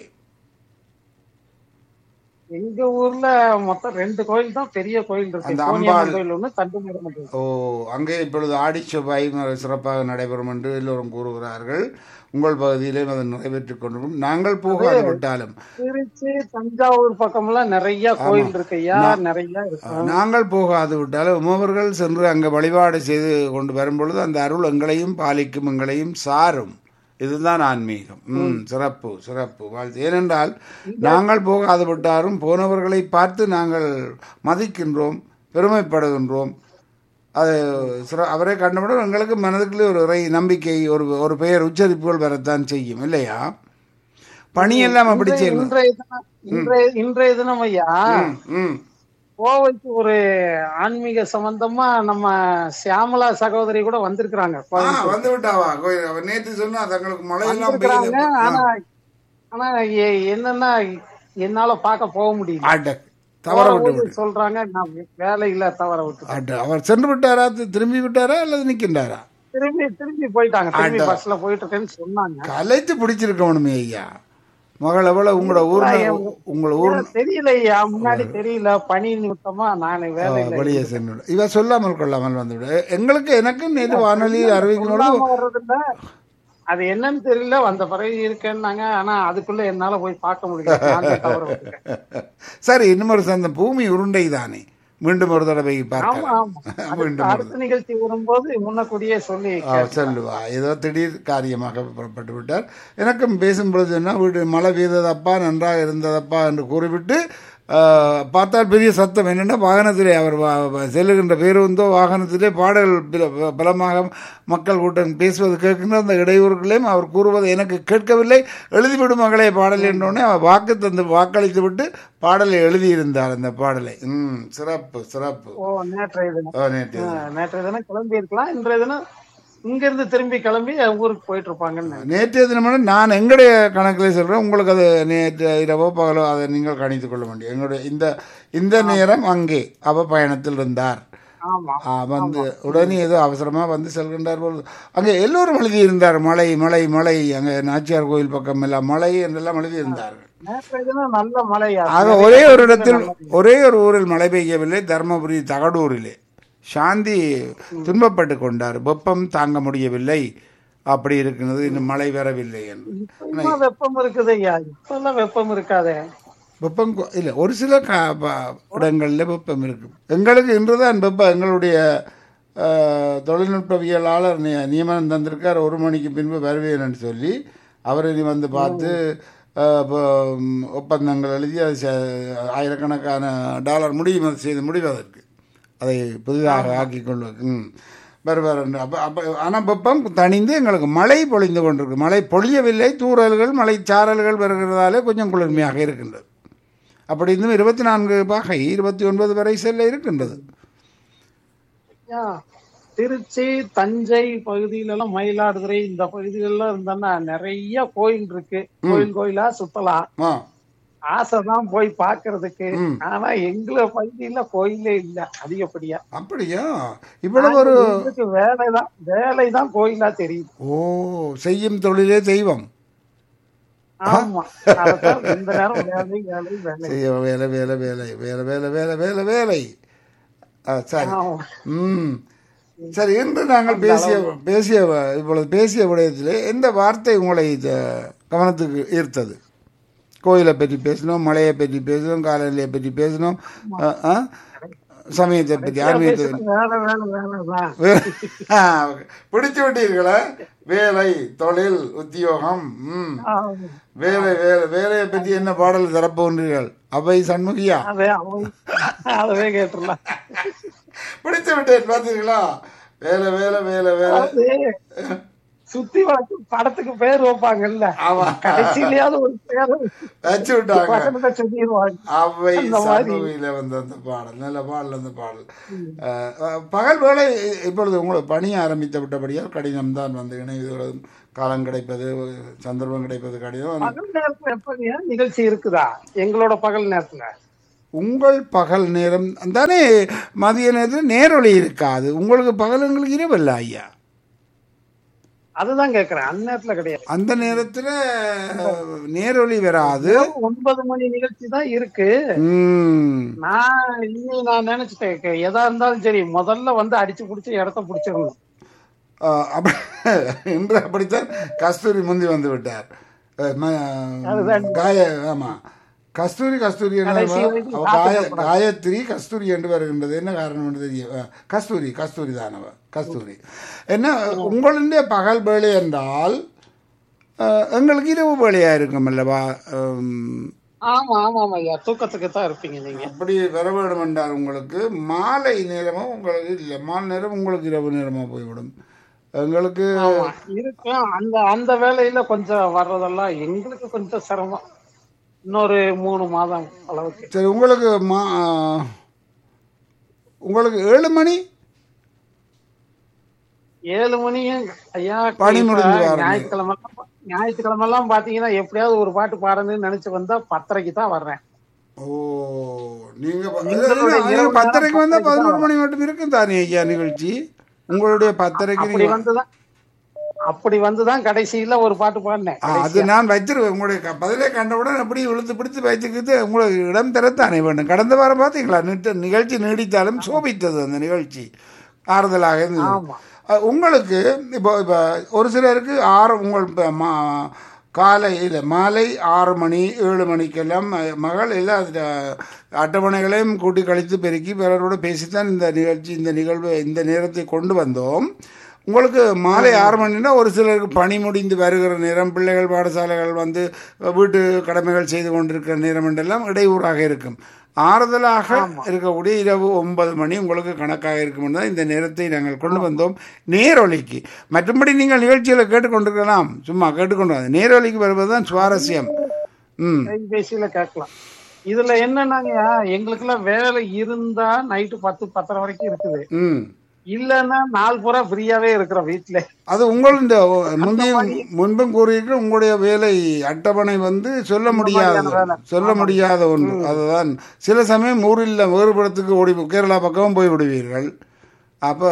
எங்க ஊர்ல மொத்தம் ரெண்டு கோயில் தான் பெரிய கோயில் இருக்கு அந்த கோனியம்மன் அம்பாள். கோயில் ஒண்ணு தண்டுமரம் கோயில் ஓ அங்கே இப்பொழுது ஆடி செவ்வாய் சிறப்பாக நடைபெறும் என்று எல்லோரும் கூறுகிறார்கள் உங்கள் பகுதியிலே அதை நிறைவேற்றிக் கொண்டிருக்கும் நாங்கள் போகாது விட்டாலும் திருச்சி தஞ்சாவூர் பக்கம்லாம் நிறைய கோயில் இருக்கு ஐயா நிறைய இருக்கு நாங்கள் போகாது விட்டாலும் உமவர்கள் சென்று அங்கே வழிபாடு செய்து கொண்டு வரும்பொழுது அந்த அருள் எங்களையும் பாலிக்கும் எங்களையும் சாரும் இதுதான் ஆன்மீகம் ம் சிறப்பு சிறப்பு வாழ்த்து ஏனென்றால் நாங்கள் போகாது விட்டாரும் போனவர்களை பார்த்து நாங்கள் மதிக்கின்றோம் பெருமைப்படுகின்றோம் அது சிற அவரை கண்டவுடன் எங்களுக்கு மனதுக்குள்ளே ஒரு இறை நம்பிக்கை ஒரு ஒரு பெயர் உச்சரிப்புகள் வரத்தான் செய்யும் இல்லையா பணியெல்லாம் அப்படி இன்றைய- செய்யணும் இன்றைய தினம் இன்றைய இன்றைய தினம் ஐயா ம், ம் கோவைக்கு ஒரு ஆன்மீக சம்பந்தமா நம்ம சியாமலா சகோதரி கூட வந்திருக்கிறாங்க ஆ கோயம்புத்தூர். வந்து விட்டாவா கோயில் அவ நேற்று சொன்னா தங்களுக்கு மழையெல்லாம் வந்திருக்கிறாங்க பெய்யுது ஆனா ஆனா எ- என்னன்னா என்னால பார்க்க போக முடியல ஆட்ட தவற விட்டு போகும்போது விட்டு சொல்றாங்க நான் வேலையில தவற விட்டு ஆட்ட அவர் சென்று விட்டாரா தி- திரும்பி விட்டாரா அல்லது நிக்கின்றாரா திரும்பி திரும்பி போயிட்டாங்க திரும்பி ஆட்டா. பஸ்ல போயிட்டு இருக்கேன்னு சொன்னாங்க கலைத்து பிடிச்சிருக்கணுமே ஐயா மகள் எவ்வளவு உங்களோட ஊர்ல உங்களோட ஊர் ஏன் தெரியலையா முன்னாடி தெரியல பணி நிமித்தமா நானு வேலையில வெளியே சென்று இவ சொல்லாமல் கொள்ளாமல் வந்துவிடு எங்களுக்கு எனக்கு நேற்று வானொலியில் அறிவிக்கணும் சொல்லாம வர்றதில்ல அது என்னன்னு தெரியல வந்த பிறகு இருக்கேன்னாங்க ஆனா அதுக்குள்ள என்னால போய் பார்க்க முடியல நான் தான் தவற விட்டுட்டேன். சரி இன்னும் ஒரு சந்த பூமி உருண்டை தானே மீண்டும் ஒரு தடவை ஆமா பார்க்கலாம் ஆமா அடுத்த- மீண்டும் ஒரு அடுத்த நிகழ்ச்சி வரும்போது முன்னக்கூடியே சொல்லி ஆ, சொல்லுவா ஏதோ திடீர் காரியமாக புறப்பட்டு விட்டார் எனக்கும் பேசும்பொழுது என்ன வீடு மழை பெய்ததப்பா நன்றாக இருந்ததப்பா என்று கூறிவிட்டு ஆ, பார்த்தால் பெரிய சத்தம் என்னென்னா வாகனத்திலே அவர் வா- வா- செல்லுகின்ற பேருந்தோ வாகனத்திலே பாடல் பல- பலமாக மக்கள் கூட்டம் பேசுவது கேட்கின்ற அந்த இடையூறுகளையும் அவர் கூறுவது எனக்கு கேட்கவில்லை எழுதிவிடும் மகளே பாடல் என்றோடனே அவர் வாக்கு தந்து வாக்களித்து விட்டு பாடலை எழுதியிருந்தார் அந்த பாடலை ம் சிறப்பு சிறப்பு ஓ நேற்றைய தினம் ஓ, நேற்று ஆ, நேற்றைய தினம் கிளம்பி இருக்கலாம் இன்றைய தினம் இங்க இருந்து திரும்பி கிளம்பி ஊருக்கு போயிட்டு இருப்பாங்கன்னு நினைக்கிறேன். நேற்றைய தினமான நான் எங்களுடைய கணக்கில் சொல்கிறேன் உங்களுக்கு அது நேற்று இரவோ பகலோ அதை நீங்கள் கணித்துக் கொள்ள முடியும் எங்களுடைய இந்த இந்த நேரம் அங்கே அவ பயணத்தில் இருந்தார் ஆமா ஆ, வந்து உடனே ஏதோ அவசரமாக வந்து செல்கின்றார் போல் அங்கே எல்லோரும் எழுதியிருந்தார் மலை மலை மலை அங்கே நாச்சியார் கோயில் பக்கம் எல்லாம் மலை என்றெல்லாம் எழுதியிருந்தார்கள் நேற்றைய தினம் நல்ல மழையா ஆக ஒரே ஒரு இடத்தில் ஒரே ஒரு ஊரில் மழை பெய்யவில்லை தர்மபுரி தகடூரிலே சாந்தி துன்பப்பட்டு கொண்டார் வெப்பம் தாங்க முடியவில்லை அப்படி இருக்கிறது இன்னும் மழை வரவில்லை என்று இப்ப வெப்பம் இருக்குது ஐயா இப்பெல்லாம் வெப்பம் இருக்காதே வெப்பம் கொ- இல்லை ஒரு சில கா ப- இடங்களில் வெப்பம் இருக்கு எங்களுக்கு இன்றுதான் வெப்பம் எங்களுடைய அஹ், தொழில்நுட்பவியலாளர் நிய- நியமனம் தந்திருக்கார் ஒரு மணிக்கு பின்பு வருவேன்னு சொல்லி அவர் இனி வந்து பார்த்து அஹ், இப்போ, ம், ஒப்பந்தங்கள் எழுதி அது ச- ஆயிரக்கணக்கான டாலர் முடிவு செய்து முடிவதற்கு அதை புதிதாக ஆக்கி கொள்வது ம் வருவார் என்று அப்போ அப்போ ஆனால் வெப்பம் தணிந்து எங்களுக்கு மழை பொழிந்து கொண்டிருக்கு மழை பொழியவில்லை தூறல்கள் மழை சாரல்கள் வருகிறதாலே கொஞ்சம் குளிர்மையாக இருக்கின்றது அப்படி இருந்தும் இருபத்தி நான்கு பாகை இருபத்தி ஒன்பது வரை செல்ல இருக்கின்றது ஐயா, திருச்சி தஞ்சை பகுதியில எல்லாம் மயிலாடுதுறை இந்த பகுதிகள்ல இருந்தோம்னா நிறைய கோயில் இருக்கு கோயில் கோயிலா சுத்தலாம் ஆ ஆசைதான் போய் பாக்குறதுக்கு ம். ஆனா எங்கள பகுதியில கோயிலே இல்ல அதிகப்படியா அப்படியா இவ்வளவு ஒரு எங்களுக்கு வேலைதான் வேலைதான் கோயிலா தெரியுது ஓ செய்யும் தொழிலே தெய்வம் ஆமா அதத்தான் இந்த நேரம் வேலை வேலை வேலை செய்ய வேலை வேலை வேலை வேலை வேலை வேலை வேலை வேலை ஆ சரி ஆமா. ம் சரி இன்று நாங்கள் பேசிய பேசிய இப்பொழுது பேசிய விடயத்திலே எந்த வார்த்தை உங்களை இது கவனத்துக்கு ஈர்த்தது கோயிலை பற்றி பேசினோம் மலையை பற்றி பேசினோம் காலநிலையை பற்றி பேசினோம் ஆ, ஆ? சமயத்தை பற்றி ஆன்மீகத்தை பற்றி. வேலை வேலை வேலைதான் ஆ, பிடிச்சு விட்டீர்களா வேலை தொழில் உத்தியோகம் ம் ஆமா. வேலை வேலை வேலையை பற்றி என்ன பாடல் தரப்போன்றீர்கள் அவை சண்முகியா அதே அவன் அதவே கேட்டுடலாம் பிடித்து விட்டேன் பார்த்தீங்களா வேலை வேலை வேலை வேலை அது சுத்தி வளர்த்து படத்துக்கு பேர் வைப்பாங்கல்ல ஆமா கடைசியிலயாவது ஒரு பேர் வச்சு விட்டாங்க பக்கத்துல சொல்லிடுவாங்க அவை அந்த மாதிரி. சண்முகியில வந்த அந்த பாடல் நல்ல பாடல் அந்த பாடல் அஹ், அஹ், பகல் வேலை இப்பொழுது உங்களுக்கு பணி ஆரம்பித்து விட்டபடியால் கடினம் தான் வந்து இணைவதும் காலம் கிடைப்பது சந்தர்ப்பம் கிடைப்பது கடினம் பகல் நேரத்துல எப்படியா நிகழ்ச்சி இருக்குதா எங்களோட பகல் நேரத்துல உங்கள் பகல் நேரம் தானே மதிய நேரத்தில் நேரொளி இருக்காது உங்களுக்கு பகல் உங்களுக்கு இரவல்ல ஐயா அதுதான் கேக்குறேன் அந்நேரத்துல கிடையாது அந்த நேரத்தில் நேரொளி வராது ஒன்பது மணி நிகழ்ச்சி தான் இருக்கு ம் நான் இனி நான் நினைச்சிட்டேன் க- எதா இருந்தாலும் சரி முதல்ல வந்து அடிச்சு புடிச்சு இடத்த புடிச்சிடணும் ஆஹ் அப்ப- இன்று அப்படித்தான் கஸ்தூரி முந்தி வந்து விட்டார் அஹ் ம- அதுதான். காய ஆமா கஸ்தூரி கஸ்தூரி என்று கடைசி அவ- வரைக்கும் அவ காய காத்துக்கப்படாது. காயத்ரி கஸ்தூரி என்று வருகின்றது என்ன காரணம் என்று தெரியும் அஹ் கஸ்தூரி கஸ்தூரி தானவ கஸ்தூரி என்ன உங்களுடைய பகல் வேலை என்றால் அஹ், எங்களுக்கு இரவு வேலையா இருக்கும் அல்லவா உம், ஆமா ஆமா ஆமா ஐயா தூக்கத்துக்கு தான் இருப்பீங்க நீங்க அப்படி வர வேண்டும் என்றால் உங்களுக்கு மாலை நேரமும் உங்களுக்கு இல்லை மாலை நேரம் உங்களுக்கு இரவு நேரமாக போய்விடும் எங்களுக்கு ஆமா இருக்கும் அந்த அந்த வேலையில கொஞ்சம் வர்றதெல்லாம் எங்களுக்கு கொஞ்சம் சிரமம் இன்னொரு மூணு மாதம் அளவுக்கு சரி உங்களுக்கு மா உங்களுக்கு ஏழு மணி ஏழு மணியும் ஐயா பணி இப்ப முடிஞ்சு வரணும். ஞாயிற்றுக்கிழமை ஞாயிற்றுக்கிழமை எல்லாம் பாத்தீங்கன்னா எப்படியாவது ஒரு பாட்டு பாடணும்னு நினைச்சு வந்தா பத்தரைக்கு தான் வர்றேன் ஓ நீங்க ப- எங்களுடைய இல்ல, இரவு இல்ல, பத்தரைக்கு நேரம் வந்தா பத்தரைக்கு பதினோரு தான் மணி மட்டும் இருக்கும் தானே ஐயா நிகழ்ச்சி உங்களுடைய பத்தரைக்கு அப்படி நீங்க வந்துதான் அப்படி வந்துதான் கடைசியில ஒரு பாட்டு பாடினேன் ஆ, அது நான் வச்சிருவேன் உங்களுடைய க- பதிலே கண்டவுடன் அப்படி இழுத்து பிடித்து வைத்துக்கிட்டு உங்களுக்கு இடம் தரத்தானே வேண்டும் கடந்த வாரம் பார்த்தீங்களா நிட்டு நிகழ்ச்சி நீடித்தாலும் சோபித்தது அந்த நிகழ்ச்சி ஆறுதலாக இருந்தது ஆமா அ, உங்களுக்கு இப்போ இப்போ ஒரு சிலருக்கு ஆறு உங்கள் இப்போ மா காலையில் மாலை ஆறு மணி ஏழு மணிக்கெல்லாம் ம- மகள் எல்லாம் அது அட்டவணைகளையும் கூட்டி கழித்து பெருக்கி பிறரோடு பேசித்தான் இந்த நிகழ்ச்சி இந்த நிகழ்வு இந்த நேரத்தை கொண்டு வந்தோம் உங்களுக்கு மாலை ஆறு மணினா ஒரு சிலருக்கு பணி முடிந்து வருகிற நேரம் பிள்ளைகள் பாடசாலைகள் வந்து வீட்டு கடமைகள் செய்து கொண்டிருக்கிற நேரம் என்றெல்லாம் இடையூறாக இருக்கும் ஆறுதலாக இருக்கக்கூடிய இரவு ஒன்பது மணி உங்களுக்கு கணக்காக இருக்கும் தான் இந்த நேரத்தை நாங்கள் கொண்டு வந்தோம் நேரொலிக்கு மற்றபடி நீங்கள் நிகழ்ச்சிகளை கேட்டுக்கொண்டிருக்கலாம் சும்மா கேட்டுக்கொண்டு வாங்க. நேரொலிக்கு வருவதுதான் சுவாரஸ்யம் ம் கைபேசியில கேட்கலாம் இதுல என்னன்னாங்க எங்களுக்கு எல்லாம் வேலை இருந்தா நைட்டு பத்து பத்தரை வரைக்கும் இருக்குது ம் இல்லன்னா நாள் பூரா ஃப்ரீயாவே இருக்கிறோம் வீட்டுல அது உங்கள் இந்த முந்தையும் முன்பும் கூறியிருக்க உங்களுடைய வேலை அட்டவணை வந்து சொல்ல முடியாதது வேலை. சொல்ல முடியாத ஒன்று அதுதான் சில சமயம் ஊரில் வேறுபடத்துக்கு ஓடி கேரளா பக்கமும் போய் விடுவீர்கள் அப்போ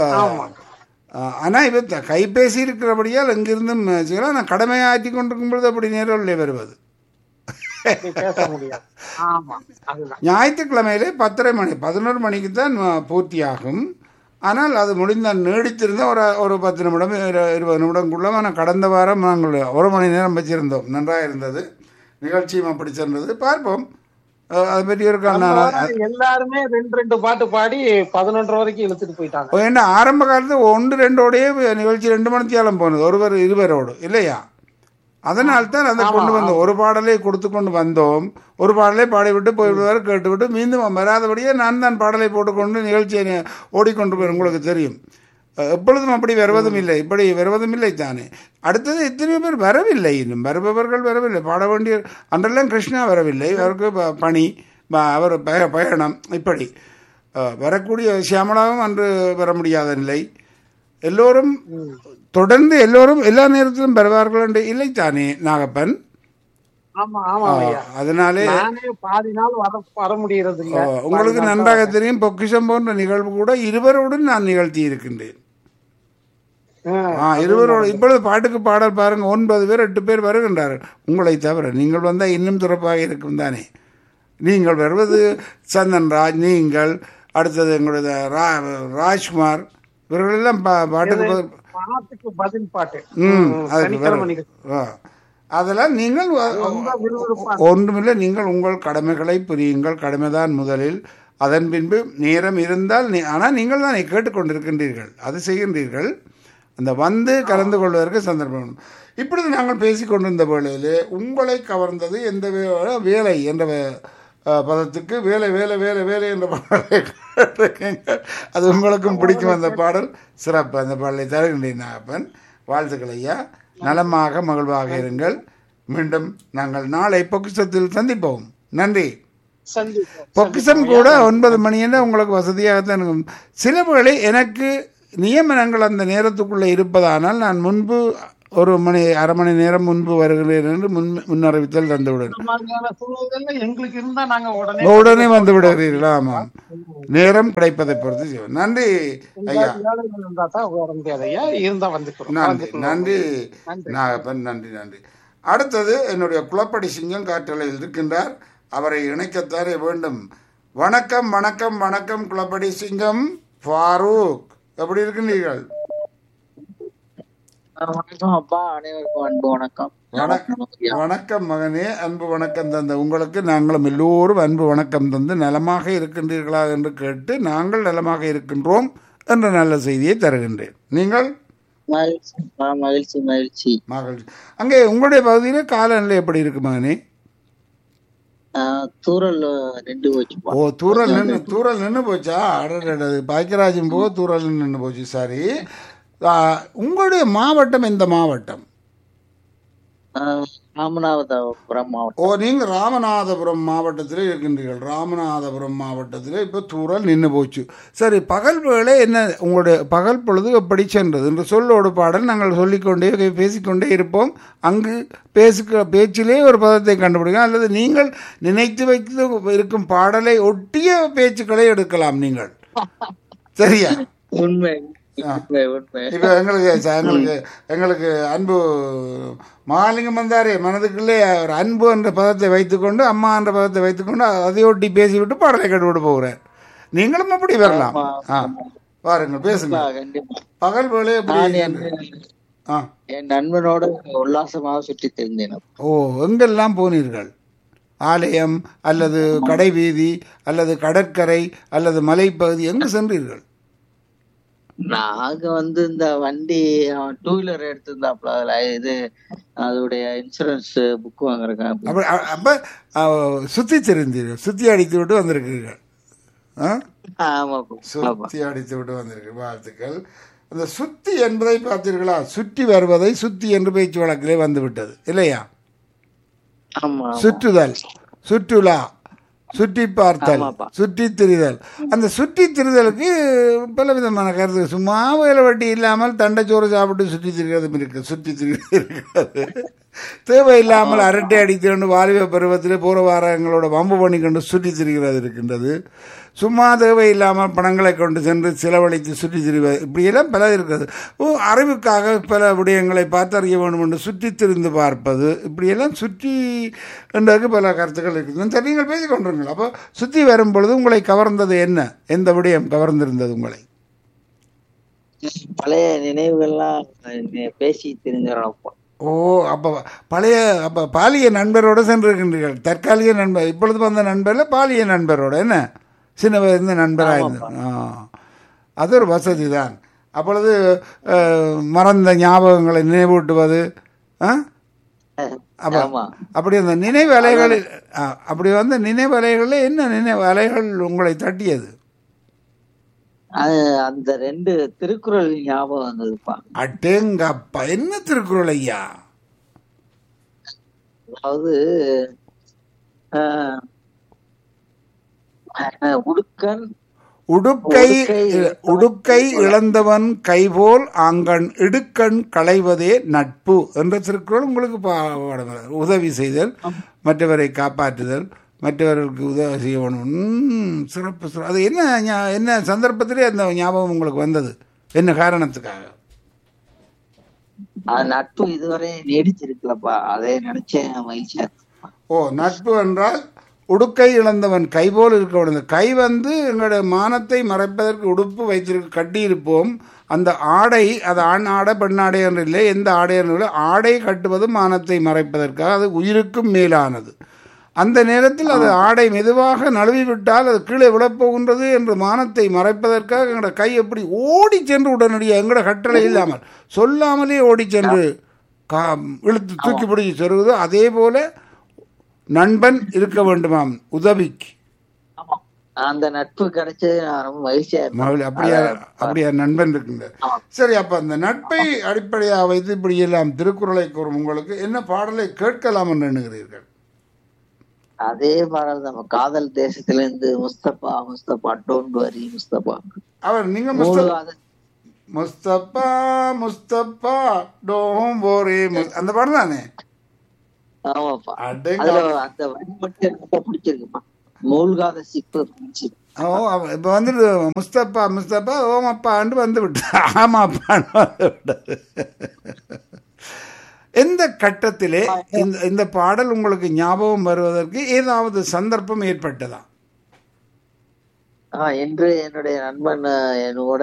ஆனால் இப்போ த- கைபேசி இருக்கிறபடியால் எங்கிருந்தும் செய்யலாம் நான் கடமையாற்றி கொண்டிருக்கும் பொழுது அப்படி நேரில் வருவது அப்படி பேச முடியாது ஆமா அதுதான் ஞாயிற்றுக்கிழமையிலே பத்தரை மணி பதினோரு மணிக்கு தான் அஹ், பூர்த்தியாகும் ஆனால் அது முடிந்தால் நீடித்திருந்தால் ஒரு ஒரு பத்து நிமிடம் இரு- இருபது நிமிடங்குள்ள ஆனால் கடந்த வாரம் நாங்கள் ஒரு மணி நேரம் வச்சிருந்தோம் நன்றாக இருந்தது நிகழ்ச்சியும் அப்படி சென்றது பார்ப்போம் அஹ், அதை பற்றி ஒரு அந்த நான் வாரம் எல்லாருமே ரெண்டு ரெண்டு பாட்டு பாடி பதினொன்றரை வரைக்கும் இழுத்துட்டு போயிட்டாங்க என்ன ஆரம்ப காலத்தில் ஒன்று ரெண்டோடையே நிகழ்ச்சி ரெண்டு மணித்தியாலம் போனது ஒருவர் இருவரோடு இல்லையா அதனால் தான் அதை கொண்டு வந்தோம் ஒரு பாடலை கொடுத்து கொண்டு வந்தோம் ஒரு பாடலை பாடிவிட்டு போய்விடுவார் கேட்டுவிட்டு மீண்டும் வராதபடியே நான் தான் பாடலை போட்டுக்கொண்டு நிகழ்ச்சியை நி- ஓடிக்கொண்டு போய் உங்களுக்கு தெரியும் அஹ், எப்பொழுதும் அப்படி வருவதும் இல்லை இப்படி வருவதும் இல்லை தானே அடுத்தது எத்தனையோ பேர் வரவில்லை இன்னும் வருபவர்கள் வரவில்லை பாட வேண்டிய அன்றெல்லாம் கிருஷ்ணா வரவில்லை அவருக்கு ப- பணி ப- அவர் பய பயணம் இப்படி அஹ், வரக்கூடிய சியாமலாவும் அன்று வர முடியாத நிலை எல்லோரும் தொடர்ந்து எல்லோரும் எல்லா நேரத்திலும் வருவார்கள் என்று இல்லை தானே நாகப்பன் ஆமா ஆமா ஐயா அதனாலே நானே பாதி நாள் வர வர முடியறது இல்ல அஹ், உங்களுக்கு நன்றாக தெரியும் பொக்கிஷம் போன்ற நிகழ்வு கூட இருவரோடும் நான் நிகழ்த்தி இருக்கின்றேன் ஆ இருவரோடு இப்பொழுது பாட்டுக்கு பாடல் பாருங்க ஒன்பது பேர் எட்டு பேர் வருகின்றார்கள் உங்களை தவிர நீங்கள் வந்தால் இன்னும் சிறப்பாக இருக்கும் தானே நீங்கள் வருவது சந்தன்ராஜ் நீங்கள் அடுத்தது எங்களுடைய ரா ராஜ்குமார் இவர்களெல்லாம் பா பாட்டுக்கு பா- பாட்டுக்கு பதில் பாட்டு ம் ம், அதுக்கு சனிக்கிழமை வரும். நிகழ்ச்சி. ஆ. அதெல்லாம் நீங்கள் ரொம்ப விறுவிறுப்பா ஒன்றுமில்லை நீங்கள் உங்கள் கடமைகளை புரியுங்கள் கடமைதான் முதலில் அதன் பின்பு நேரம் இருந்தால் நீ- ஆனால் நீங்கள் தான் கேட்டுக்கொண்டிருக்கின்றீர்கள் அது செய்கின்றீர்கள் அந்த வந்து கலந்து கொள்வதற்கு சந்தர்ப்பம் உண்டு. இப்பொழுது நாங்கள் பேசிக்கொண்டிருந்த வேளையிலே உங்களை கவர்ந்தது எந்த வே- வேலை என்ற வே- அஹ், பதத்துக்கு வேலை வேலை வேலை வேலை என்ற பாடலை கேட்டிருக்கீங்க. அது உங்களுக்கும் பிடிக்கும் அந்த பாடல் சிறப்பு அந்த பாடலை தருகின்றேன் நாகப்பன் வாழ்த்துக்கள் ஐயா நலமாக மகிழ்வாக இருங்கள் மீண்டும் நாங்கள் நாளை பொக்கிஷத்தில் சந்திப்போம் நன்றி சந்திப்போம் பொக்கிஷம் கூட ஒன்பது மணின்னா உங்களுக்கு வசதியாகத்தான் இருக்கும் சில வேளை எனக்கு நியமனங்கள் அந்த நேரத்துக்குள்ளே இருப்பதானால் நான் முன்பு ஒரு மணி அரை மணி நேரம் முன்பு வருகிறேன் என்று முன் முன்னறிவித்தல் தந்துவிடுவேன் இந்த மாதிரியான சூழ்நிலை எங்களுக்கு இருந்தா நாங்க உடனே உடனே வந்து விடுகிறீர்களா ஆமாம் நேரம் கிடைப்பதை பொறுத்து செய்வோம் நன்றி ஐயா வேலைகள் இருந்தா தான் வர முடியாது ஐயா இருந்தா வந்துக்கிறோம் நன்றி வந்துக்கிறோம். நன்றி நன்றி. நாகப்பன் நன்றி நன்றி அடுத்தது என்னுடைய குளப்படி சிங்கம் காற்றலையில் இருக்கின்றார் அவரை இணைக்கத்தாரே வேண்டும் வணக்கம் வணக்கம் வணக்கம் குளப்படி சிங்கம் ஃபாரூக் எப்படி இருக்கின்றீர்கள் வணக்கம் அப்பா அனைவருக்கும் அன்பு வணக்கம் வணக்கம் வணக்கம் மகனே அன்பு வணக்கம் தந்த உங்களுக்கு நாங்களும் எல்லோரும் அன்பு வணக்கம் தந்து நலமாக இருக்கின்றீர்களா என்று கேட்டு நாங்கள் நலமாக இருக்கின்றோம் என்ற நல்ல செய்தியை தருகின்றேன் நீங்கள் மகிழ்ச்சி ஆ, மகிழ்ச்சி மகிழ்ச்சி மகிழ்ச்சி அங்கே உங்களுடைய பகுதியில் காலநிலை எப்படி இருக்கு மகனே ஆ, தூரல் ரெண்டு போச்சுப்பா ஓ தூரல் நின்று தூரல் நின்று போச்சா அடடடது பாக்கியராஜன் போக தூரல் நின்று போச்சு சரி ஆ, உங்களுடைய மாவட்டம் எந்த மாவட்டம் ஆ, ராமநாதபுரம் மாவட்டம் ஓ நீங்கள் ராமநாதபுரம் மாவட்டத்தில் இருக்கின்றீர்கள் ராமநாதபுரம் மாவட்டத்தில் இப்போ தூரல் நின்று போச்சு சரி பகல் வேளை என்ன உங்களுடைய பகல் பொழுது எப்படி சென்றது என்று சொல்லோடு பாடல் நாங்கள் சொல்லிக்கொண்டே பேசிக்கொண்டே இருப்போம் அங்கு பேசுகிற பேச்சிலே ஒரு பதத்தை கண்டுபிடிக்கலாம் அல்லது நீங்கள் நினைத்து வைத்து இருக்கும் பாடலை ஒட்டிய பேச்சுக்களை எடுக்கலாம் நீங்கள் சரியா உண்மை உண்மை உண்மை இப்போ எங்களுக்கு ச- எங்களுக்கு எங்களுக்கு அன்பு மகாலிங்கம் வந்தாரே மனதுக்குள்ளே ஒரு அன்பு என்ற பதத்தை வைத்துக்கொண்டு அம்மா என்ற பதத்தை வைத்துக்கொண்டு அதையொட்டி பேசிவிட்டு பாடலை கேட்டுவிட்டு போகிறேன் நீங்களும் அப்படி வரலாம் ஆ பாருங்கள் பேசுங்க ஆ, கண்டிப்பா பகல் வேலை நான் எப்படி என் ஆ என் நண்பனோட உல்லாசமாக சுற்றி தெரிந்தேன் ஓ எங்கெல்லாம் போனீர்கள் ஆலயம் அல்லது கடை வீதி அல்லது கடற்கரை அல்லது மலைப்பகுதி எங்கு சென்றீர்கள் நாங்க வந்து இந்த வண்டி டூ வீலர் எடுத்திருந்தாப்ல அதுல இது அதோடைய இன்சூரன்ஸ் புக் வாங்குறேன் அப்ப அ- அப்ப அ, சுத்தி தெரிந்தீர்கள் சுத்தி அடித்து விட்டு வந்திருக்கிறீர்கள் ஆ ஆமாப்பா ஆமா சுத்தி அடித்து விட்டு வந்திருக்கு வாழ்த்துக்கள் அந்த சுத்தி என்பதை பார்த்தீர்களா சுற்றி வருவதை சுத்தி என்று பேச்சு வழக்கிலே வந்து விட்டது இல்லையா ஆமா சுற்றுதல் சுற்றுலா சுற்றி பார்த்தல் ஆமாப்பா. சுற்றி திரிதல் அந்த சுற்றி திரிதலுக்கு பல விதமான கருத்து சும்மா வேலை வட்டி இல்லாமல் தண்டைச்சோறு சாப்பிட்டு சுற்றி திரிகிறதும் இருக்கு சுற்றி திரிகிறது இருக்கிறது தேவையில்லாமல் அரட்டை அடித்து கொண்டு வாலிப பருவத்தில் போகிற வாரங்களோட வம்பு பண்ணி கொண்டு சுற்றி திரிகிறது இருக்கின்றது சும்மா தேவையில்லாமல் பணங்களை கொண்டு சென்று செலவழித்து சுற்றி திரிவது இப்படியெல்லாம் பல இருக்கிறது ஓ அறிவுக்காக பல விடயங்களை பார்த்து அறிய வேண்டும் என்று சுற்றி திரிந்து பார்ப்பது இப்படியெல்லாம் சுற்றி என்றதுக்கு பல கருத்துக்கள் இருக்குது சரி நீங்கள் பேசிக் கொண்டிருங்கள் அப்போ சுற்றி வரும் பொழுது உங்களை கவர்ந்தது என்ன எந்த விடயம் கவர்ந்திருந்தது உங்களை பழைய நினைவுகள்லாம் நே- பேசி தெரிஞ்சிடறோம்ப்பா ஓ அப்போ பழைய அப்போ பாலிய நண்பரோட சென்றிருக்கின்றீர்கள் தற்காலிக நண்பர் இப்பொழுது வந்த நண்பர்ல பாலிய நண்பரோட என்ன சின்ன வயது நண்பராக இருந்தது ஆ அது ஒரு வசதி தான் அப்பொழுது அஹ், மறந்த ஞாபகங்களை நினைவூட்டுவது ஆ அப்ப ஆமா அப்படி அந்த நினைவு அலைகளில் ஆ, அப்படி வந்த நினைவு அலைகளில் என்ன நினைவு அலைகள் உங்களை தட்டியது அது அந்த ரெண்டு திருக்குறள் ஞாபகம் வந்ததுப்பா அட்டேங்கப்பா என்ன திருக்குறள் ஐயா அதாவது ஆஹ், ஆஹ், உடுக்கன் உடுக்கை உடுக்கை உடுக்கை இழந்தவன் கைபோல் ஆங்கண் இடுக்கண் களைவதே நட்பு என்ற திருக்குறள் உங்களுக்கு பாடம் உதவி செய்தல் மற்றவரை காப்பாற்றுதல் மற்றவர்களுக்கு உதவி செய்ய வேணும் ம், சிறப்பு சிறப்பு அது என்ன ஞா- என்ன சந்தர்ப்பத்திலே அந்த ஞாபகம் உங்களுக்கு வந்தது என்ன காரணத்துக்காக அது நட்பு இதுவரை நீடிச்சிருக்கலப்பா அதை நினைச்சேன் மகிழ்ச்சியா இருக்கு. ஓ நட்பு என்றால் உடுக்கை இழந்தவன் கை போல் இருக்க வேண்டும் இந்த கை வந்து எங்களுடைய மானத்தை மறைப்பதற்கு உடுப்பு வைத்திருக்க கட்டியிருப்போம் அந்த ஆடை அது ஆண் ஆடை பெண் ஆடை என்று இல்லை எந்த ஆடை என்று இல்லை ஆடை கட்டுவது மானத்தை மறைப்பதற்காக அது உயிருக்கும் மேலானது அந்த நேரத்தில் அது ஆடை மெதுவாக நழுவி விட்டால் அது கீழே விழப்போகின்றது என்று மானத்தை மறைப்பதற்காக எங்களோட கை எப்படி ஓடி சென்று உடனடியாக எங்களோட கட்டளை இல்லாமல் சொல்லாமலே ஓடி சென்று கா இழுத்து தூக்கி பிடிச்சி சொருகுதோ அதே போல நண்பன் இருக்க வேண்டுமாம் உதவிக்கு ஆமா அந்த நட்பு கிடைச்சது நான் ரொம்ப மகிழ்ச்சியா இருந்தேன் மகள் அப்படியா அப்படியா நண்பன் இருக்கின்றார் சரி அப்ப அந்த நட்பை அடிப்படையாக வைத்து இப்படி எல்லாம் திருக்குறளை கூறும் உங்களுக்கு என்ன பாடலை கேட்கலாம் என்று எண்ணுகிறீர்கள் அதே பாடல் நம்ம காதல் தேசத்துல இருந்து முஸ்தபா முஸ்தபா டோன்ட் வரி முஸ்தபா அவர் நீங்க முஸ்த- மூழ்காத முஸ்தபா முஸ்தபா டோம் போரே அந்த பாடம் தானே ஆமாப்பா அடேங்க அதுல அந்த வரி மட்டும் எனக்கு ரொம்ப பிடிச்சிருக்குப்பா மூழ்காத சிப்பு இருந்துச்சு ஓ அவ- இப்ப வந்துட்டு முஸ்தபா முஸ்தபா ஓமப்பான்னு வந்து விட்டு ஆமாப்பான்னு வந்து விட்டது எந்த கட்டத்திலே இந்த இந்த பாடல் உங்களுக்கு ஞாபகம் வருவதற்கு ஏதாவது சந்தர்ப்பம் ஏற்பட்டதா ஆஹ் என்று என்னுடைய நண்பன் ஆஹ் என்னோட